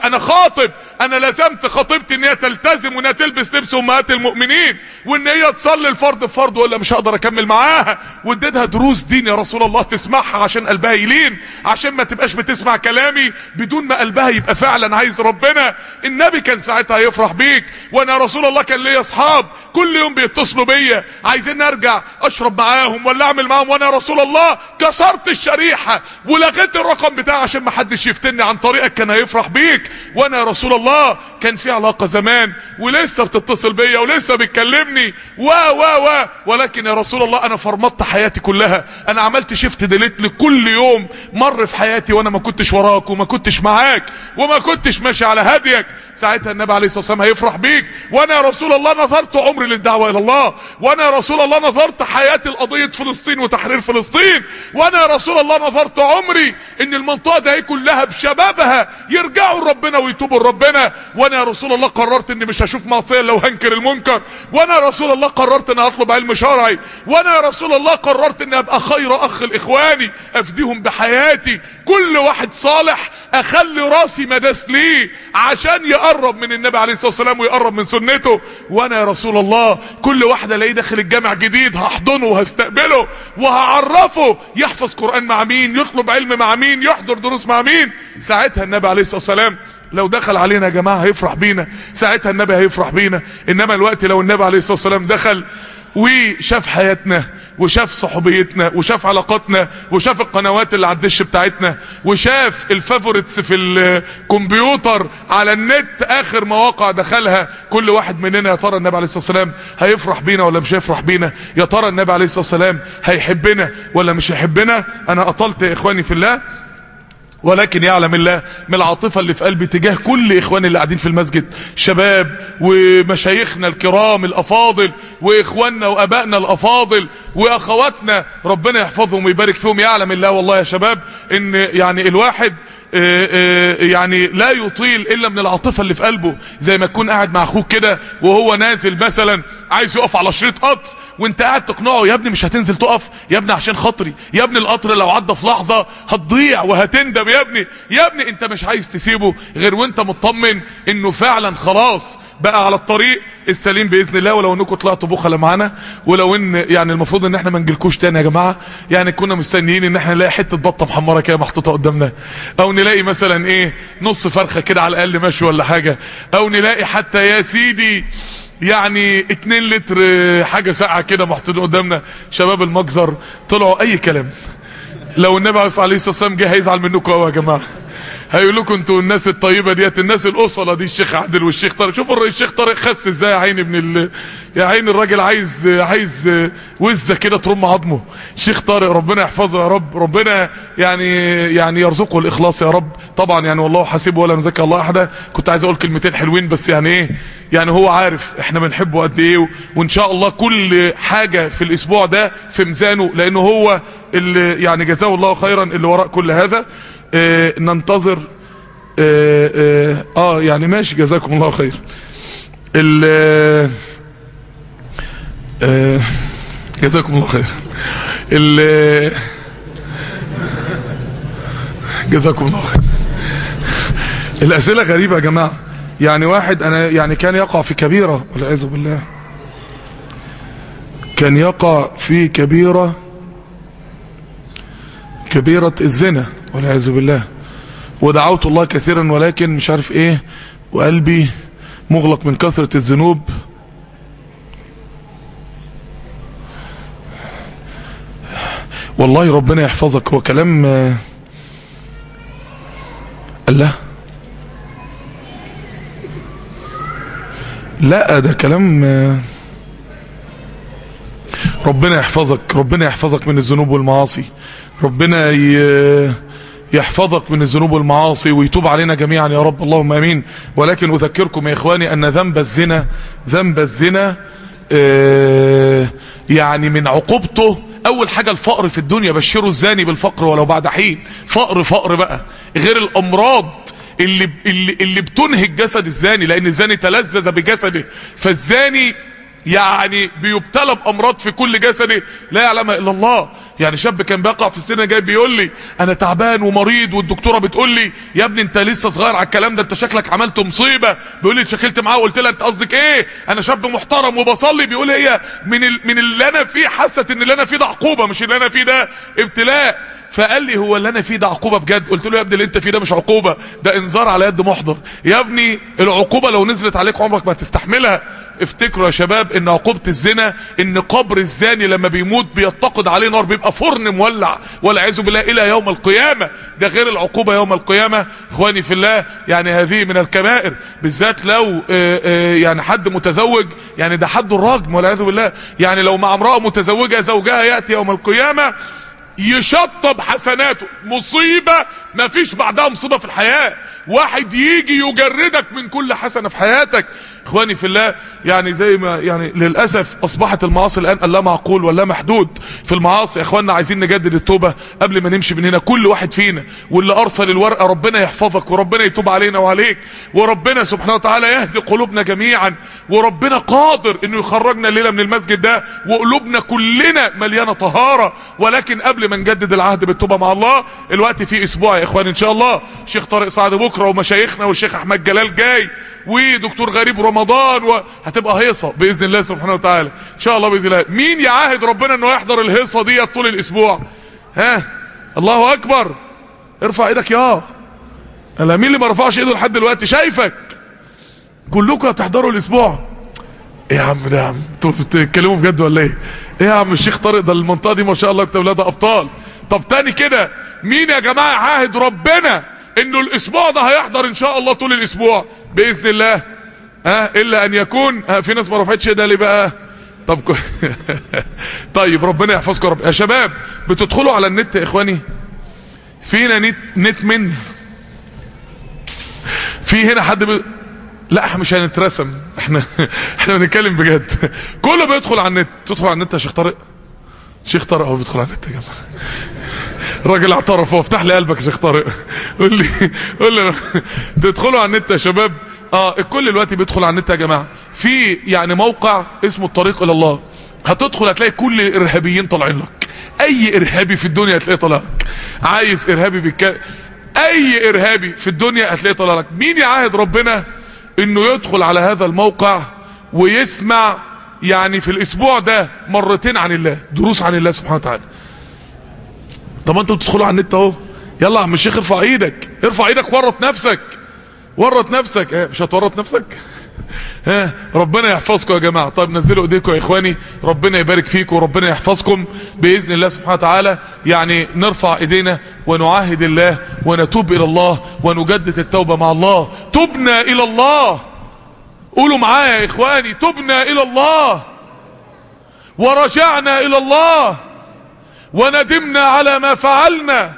خاطب انا لزمت خطيبتي ان هي تلتزم وانها تلبس لبس امهات المؤمنين وان هي تصلي الفرض بفرض ولا مش هقدر اكمل معاها واديتها دروس دين يا رسول الله تسمعها عشان قلبها يلين عشان ما تبقاش بتسمع كلامي بدون ما قلبها يبقى فعلا عايز ربنا النبي كان ساعتها يفرح بيك وانا يا رسول الله كان ليا اصحاب كل يوم بيتصلوا بيا عايزين ارجع اشرب معاهم ولا اعمل معاهم وانا يا رسول الله كسرت الشريحه ولغيت الرقم بتاعي عشان ما حدش يفتني عن طريقك كان هيفرح بيك وانا يا رسول الله كان في علاقه زمان ولسه بتتصل بيا ولسه بتكلمني و و و ولكن يا رسول الله انا فرمطت حياتي كلها انا عملت شيفت ديليت لكل يوم مر في حياتي وانا ما كنتش وراك وما كنتش معاك وما كنتش ماشي على هديك ساعتها النبي عليه الصلاه والسلام هيفرح بيك وانا يا رسول الله نظرت عمري للدعوه الى الله وانا يا رسول الله نظرت حياتي لقضيه فلسطين وتحرير فلسطين وانا يا رسول الله نظرت عمري ان المنطقه دي كلها بشبابها يرجعوا لربنا ويتوبوا لربنا وانا يا رسول الله قررت اني مش هشوف معصيه لو هنكر المنكر وانا يا رسول الله قررت ان اطلب علم شرعي وانا يا رسول الله قررت ان ابقى خير اخ لاخواني افديهم بحياتي كل واحد صالح اخلي راسي مداس ليه عشان يقرب من النبي عليه الصلاه والسلام ويقرب من سنته وانا يا رسول الله كل واحد الاقيه داخل الجامع جديد هحضنه وهستقبله وهعرفه يحفظ قران مع مين يطلب علم مع مين يحضر دروس مع مين ساعتها النبي عليه الصلاه والسلام لو دخل علينا يا جماعه هيفرح بينا ساعتها النبي هيفرح بينا انما الوقت لو النبي عليه الصلاه والسلام دخل وشاف حياتنا وشاف صحوبيتنا وشاف علاقاتنا وشاف القنوات اللي على الدش بتاعتنا وشاف الفافوريتس في الكمبيوتر على النت اخر مواقع دخلها كل واحد مننا يا ترى النبي عليه الصلاه والسلام هيفرح بينا ولا مش هيفرح بينا يا ترى النبي عليه الصلاه والسلام هيحبنا ولا مش هيحبنا انا اطلت يا اخواني في الله ولكن يعلم الله من العاطفة اللي في قلبي تجاه كل إخواني اللي قاعدين في المسجد شباب ومشايخنا الكرام الأفاضل وإخواننا وأبائنا الأفاضل وأخواتنا ربنا يحفظهم ويبارك فيهم يعلم الله والله يا شباب إن يعني الواحد آه، آه، يعني لا يطيل الا من العاطفه اللي في قلبه زي ما تكون قاعد مع اخوك كده وهو نازل مثلا عايز يقف على شريط قطر وانت قاعد تقنعه يا ابني مش هتنزل تقف يا ابني عشان خاطري يا ابني القطر لو عدى في لحظه هتضيع وهتندم يا ابني يا ابني انت مش عايز تسيبه غير وانت مطمن انه فعلا خلاص بقى على الطريق السليم باذن الله ولو انكم طلعتوا بخله معانا ولو ان يعني المفروض ان احنا ما نجيلكوش تاني يا جماعه يعني كنا مستنيين ان احنا نلاقي حته بطه محمره كده محطوطه قدامنا او نلاقي مثلا ايه نص فرخه كده على الاقل ماشي ولا حاجه او نلاقي حتى يا سيدي يعني اتنين لتر حاجه ساقعه كده محطوطين قدامنا شباب المجزر طلعوا اي كلام لو النبي عليه الصلاه والسلام جه هيزعل منكم قوي يا جماعه هيقول لكم انتوا الناس الطيبه ديت الناس الاصله دي الشيخ عادل والشيخ طارق شوفوا الشيخ طارق خس ازاي يا عيني ابن ال... يا عيني الراجل عايز عايز وزه كده ترم عظمه الشيخ طارق ربنا يحفظه يا رب ربنا يعني يعني يرزقه الاخلاص يا رب طبعا يعني والله حسيبه ولا مزكي الله احدا كنت عايز اقول كلمتين حلوين بس يعني ايه يعني هو عارف احنا بنحبه قد ايه وان شاء الله كل حاجه في الاسبوع ده في ميزانه لانه هو اللي يعني جزاه الله خيرا اللي وراء كل هذا اه ننتظر اه, اه, اه يعني ماشي جزاكم الله خير ال اه جزاكم الله خير ال جزاكم الله خير الاسئله غريبه يا جماعه يعني واحد انا يعني كان يقع في كبيره والعياذ بالله كان يقع في كبيره كبيره الزنا والعياذ بالله ودعوت الله كثيرا ولكن مش عارف ايه وقلبي مغلق من كثرة الذنوب والله ربنا يحفظك هو كلام الله لا ده كلام ربنا يحفظك ربنا يحفظك من الذنوب والمعاصي ربنا ي... يحفظك من الذنوب والمعاصي ويتوب علينا جميعا يا رب اللهم امين ولكن اذكركم يا اخواني ان ذنب الزنا ذنب الزنا آه يعني من عقوبته اول حاجة الفقر في الدنيا بشروا الزاني بالفقر ولو بعد حين فقر فقر بقى غير الامراض اللي, اللي, اللي بتنهك جسد الزاني لان الزاني تلذذ بجسده فالزاني يعني بيبتلى بامراض في كل جسده لا يعلمها الا الله يعني شاب كان بيقع في السنه جاي بيقول لي انا تعبان ومريض والدكتوره بتقول لي يا ابني انت لسه صغير على الكلام ده انت شكلك عملت مصيبه بيقول لي اتشكلت معاه وقلت لها انت قصدك ايه انا شاب محترم وبصلي بيقول هي من ال... من اللي انا فيه حست ان اللي انا فيه ده عقوبه مش اللي انا فيه ده ابتلاء فقال لي هو اللي انا فيه ده عقوبه بجد قلت له يا ابني اللي انت فيه ده مش عقوبه ده انذار على يد محضر يا ابني العقوبه لو نزلت عليك عمرك ما هتستحملها افتكروا يا شباب ان عقوبه الزنا ان قبر الزاني لما بيموت بيتقد عليه نار بيبقى فرن مولع والعياذ بالله الى يوم القيامه ده غير العقوبه يوم القيامه اخواني في الله يعني هذه من الكبائر بالذات لو آه، آه، يعني حد متزوج يعني ده حد الرجم والعياذ بالله يعني لو مع امراه متزوجه زوجها ياتي يوم القيامه يشطب حسناته مصيبة ما فيش بعدها مصيبة في الحياة واحد يجي يجردك من كل حسنة في حياتك اخواني في الله يعني زي ما يعني للأسف اصبحت المعاصي الان لا معقول ولا محدود في المعاصي يا اخواننا عايزين نجدد التوبة قبل ما نمشي من هنا كل واحد فينا واللي ارسل الورقة ربنا يحفظك وربنا يتوب علينا وعليك وربنا سبحانه وتعالى يهدي قلوبنا جميعا وربنا قادر انه يخرجنا الليلة من المسجد ده وقلوبنا كلنا مليانة طهارة ولكن قبل ما نجدد العهد بالتوبة مع الله الوقت في اسبوع يا اخوان ان شاء الله شيخ طارق سعد بكرة ومشايخنا والشيخ احمد جلال جاي ودكتور غريب رمضان وهتبقى هيصة باذن الله سبحانه وتعالى ان شاء الله باذن الله مين يعاهد ربنا انه يحضر الهيصة دي طول الاسبوع ها الله اكبر ارفع ايدك يا انا مين اللي ما رفعش ايده لحد دلوقتي شايفك كلكم هتحضروا الاسبوع ايه يا عم ده يا عم انتوا بتتكلموا بجد ولا ايه ايه يا عم الشيخ طارق ده المنطقه دي ما شاء الله كتاب ده ابطال طب تاني كده مين يا جماعه عاهد ربنا انه الاسبوع ده هيحضر ان شاء الله طول الاسبوع باذن الله ها الا ان يكون ها في ناس ما رفعتش ده ليه بقى طب كو... طيب ربنا يحفظكم يا رب يا شباب بتدخلوا على النت يا اخواني فينا نت نت منز في هنا حد ب... لا احنا مش هنترسم احنا احنا بنتكلم بجد كله بيدخل على النت تدخل على النت يا شيخ طارق شيخ طارق هو بيدخل على النت يا جماعه الراجل اعترف هو افتح لي قلبك يا شيخ طارق قول لي قول لي تدخلوا على النت يا شباب اه الكل دلوقتي بيدخل على النت يا جماعه في يعني موقع اسمه الطريق الى الله هتدخل هتلاقي كل الارهابيين طالعين لك اي ارهابي في الدنيا هتلاقيه طالع لك عايز ارهابي بيتكلم اي ارهابي في الدنيا هتلاقيه طالع لك مين يعاهد ربنا انه يدخل على هذا الموقع ويسمع يعني في الاسبوع ده مرتين عن الله دروس عن الله سبحانه وتعالى طب انتوا بتدخلوا على النت اهو يلا يا عم الشيخ ارفع ايدك ارفع ايدك ورط نفسك ورط نفسك اه مش هتورط نفسك ها ربنا يحفظكم يا جماعه طيب نزلوا ايديكم يا اخواني ربنا يبارك فيكم وربنا يحفظكم باذن الله سبحانه وتعالى يعني نرفع ايدينا ونعاهد الله ونتوب الى الله ونجدد التوبه مع الله تبنا الى الله قولوا معايا يا اخواني تبنا الى الله ورجعنا الى الله وندمنا على ما فعلنا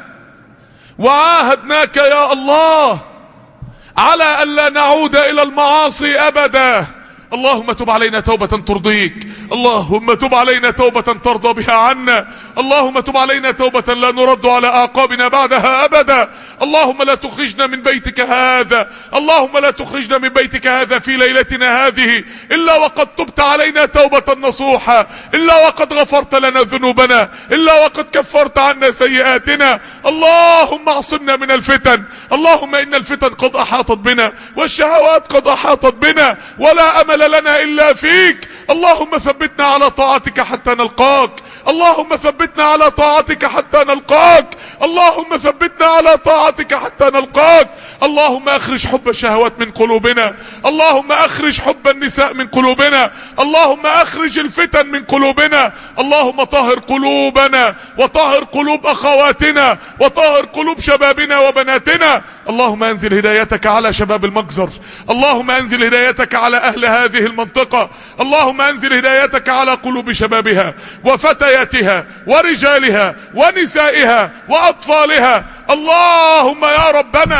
وعاهدناك يا الله على أن لا نعود إلى المعاصي أبدا اللهم تب علينا توبة ترضيك اللهم تب علينا توبة ترضى بها عنا اللهم تب علينا توبة لا نرد على أعقابنا بعدها أبدا اللهم لا تخرجنا من بيتك هذا اللهم لا تخرجنا من بيتك هذا في ليلتنا هذه إلا وقد تبت علينا توبة نصوحة إلا وقد غفرت لنا ذنوبنا إلا وقد كفرت عنا سيئاتنا اللهم اعصمنا من الفتن اللهم إن الفتن قد أحاطت بنا والشهوات قد أحاطت بنا ولا أمل لنا إلا فيك اللهم ثبتنا على طاعتك حتى نلقاك اللهم ثبتنا على طاعتك حتى نلقاك اللهم ثبتنا على طاعتك حتى نلقاك اللهم اخرج حب الشهوات من قلوبنا اللهم اخرج حب النساء من قلوبنا اللهم اخرج الفتن من قلوبنا اللهم طهر قلوبنا وطهر قلوب اخواتنا وطهر قلوب شبابنا وبناتنا اللهم انزل هدايتك على شباب المجزر اللهم انزل هدايتك على اهل هذه المنطقة اللهم انزل هدايتك على قلوب شبابها وفتياتها ورجالها ونسائها واطفالها اللهم يا ربنا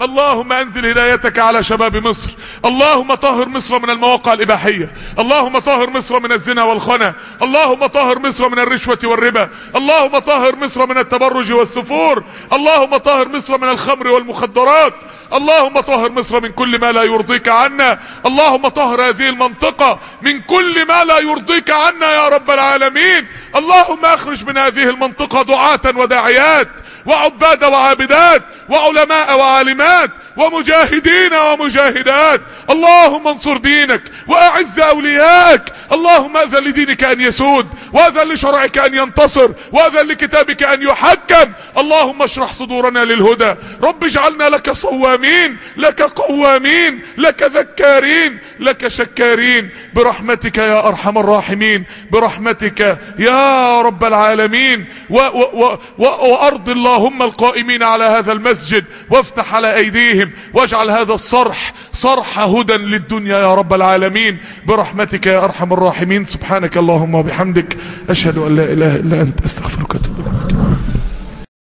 اللهم انزل هدايتك على شباب مصر اللهم طهر مصر من المواقع الاباحية اللهم طهر مصر من الزنا والخنا اللهم طهر مصر من الرشوة والربا اللهم طهر مصر من التبرج والسفور اللهم طهر مصر من الخمر والمخدرات اللهم طهر مصر من كل ما لا يرضيك عنا اللهم طهر هذه المنطقة من كل ما لا يرضيك عنا يا رب العالمين اللهم اخرج من هذه المنطقة دعاة وداعيات وعباد وعابدات وعلماء وعالمات ومجاهدين ومجاهدات اللهم انصر دينك واعز اوليائك اللهم اذن لدينك ان يسود واذن لشرعك ان ينتصر واذن لكتابك ان يحكم اللهم اشرح صدورنا للهدى رب اجعلنا لك صوامين لك قوامين لك ذكارين لك شكارين برحمتك يا ارحم الراحمين برحمتك يا رب العالمين و و و و وارض اللهم القائمين على هذا المسجد وافتح على ايديهم واجعل هذا الصرح صرح هدى للدنيا يا رب العالمين برحمتك يا ارحم الراحمين سبحانك اللهم وبحمدك اشهد ان لا اله الا انت استغفرك واتوب اليك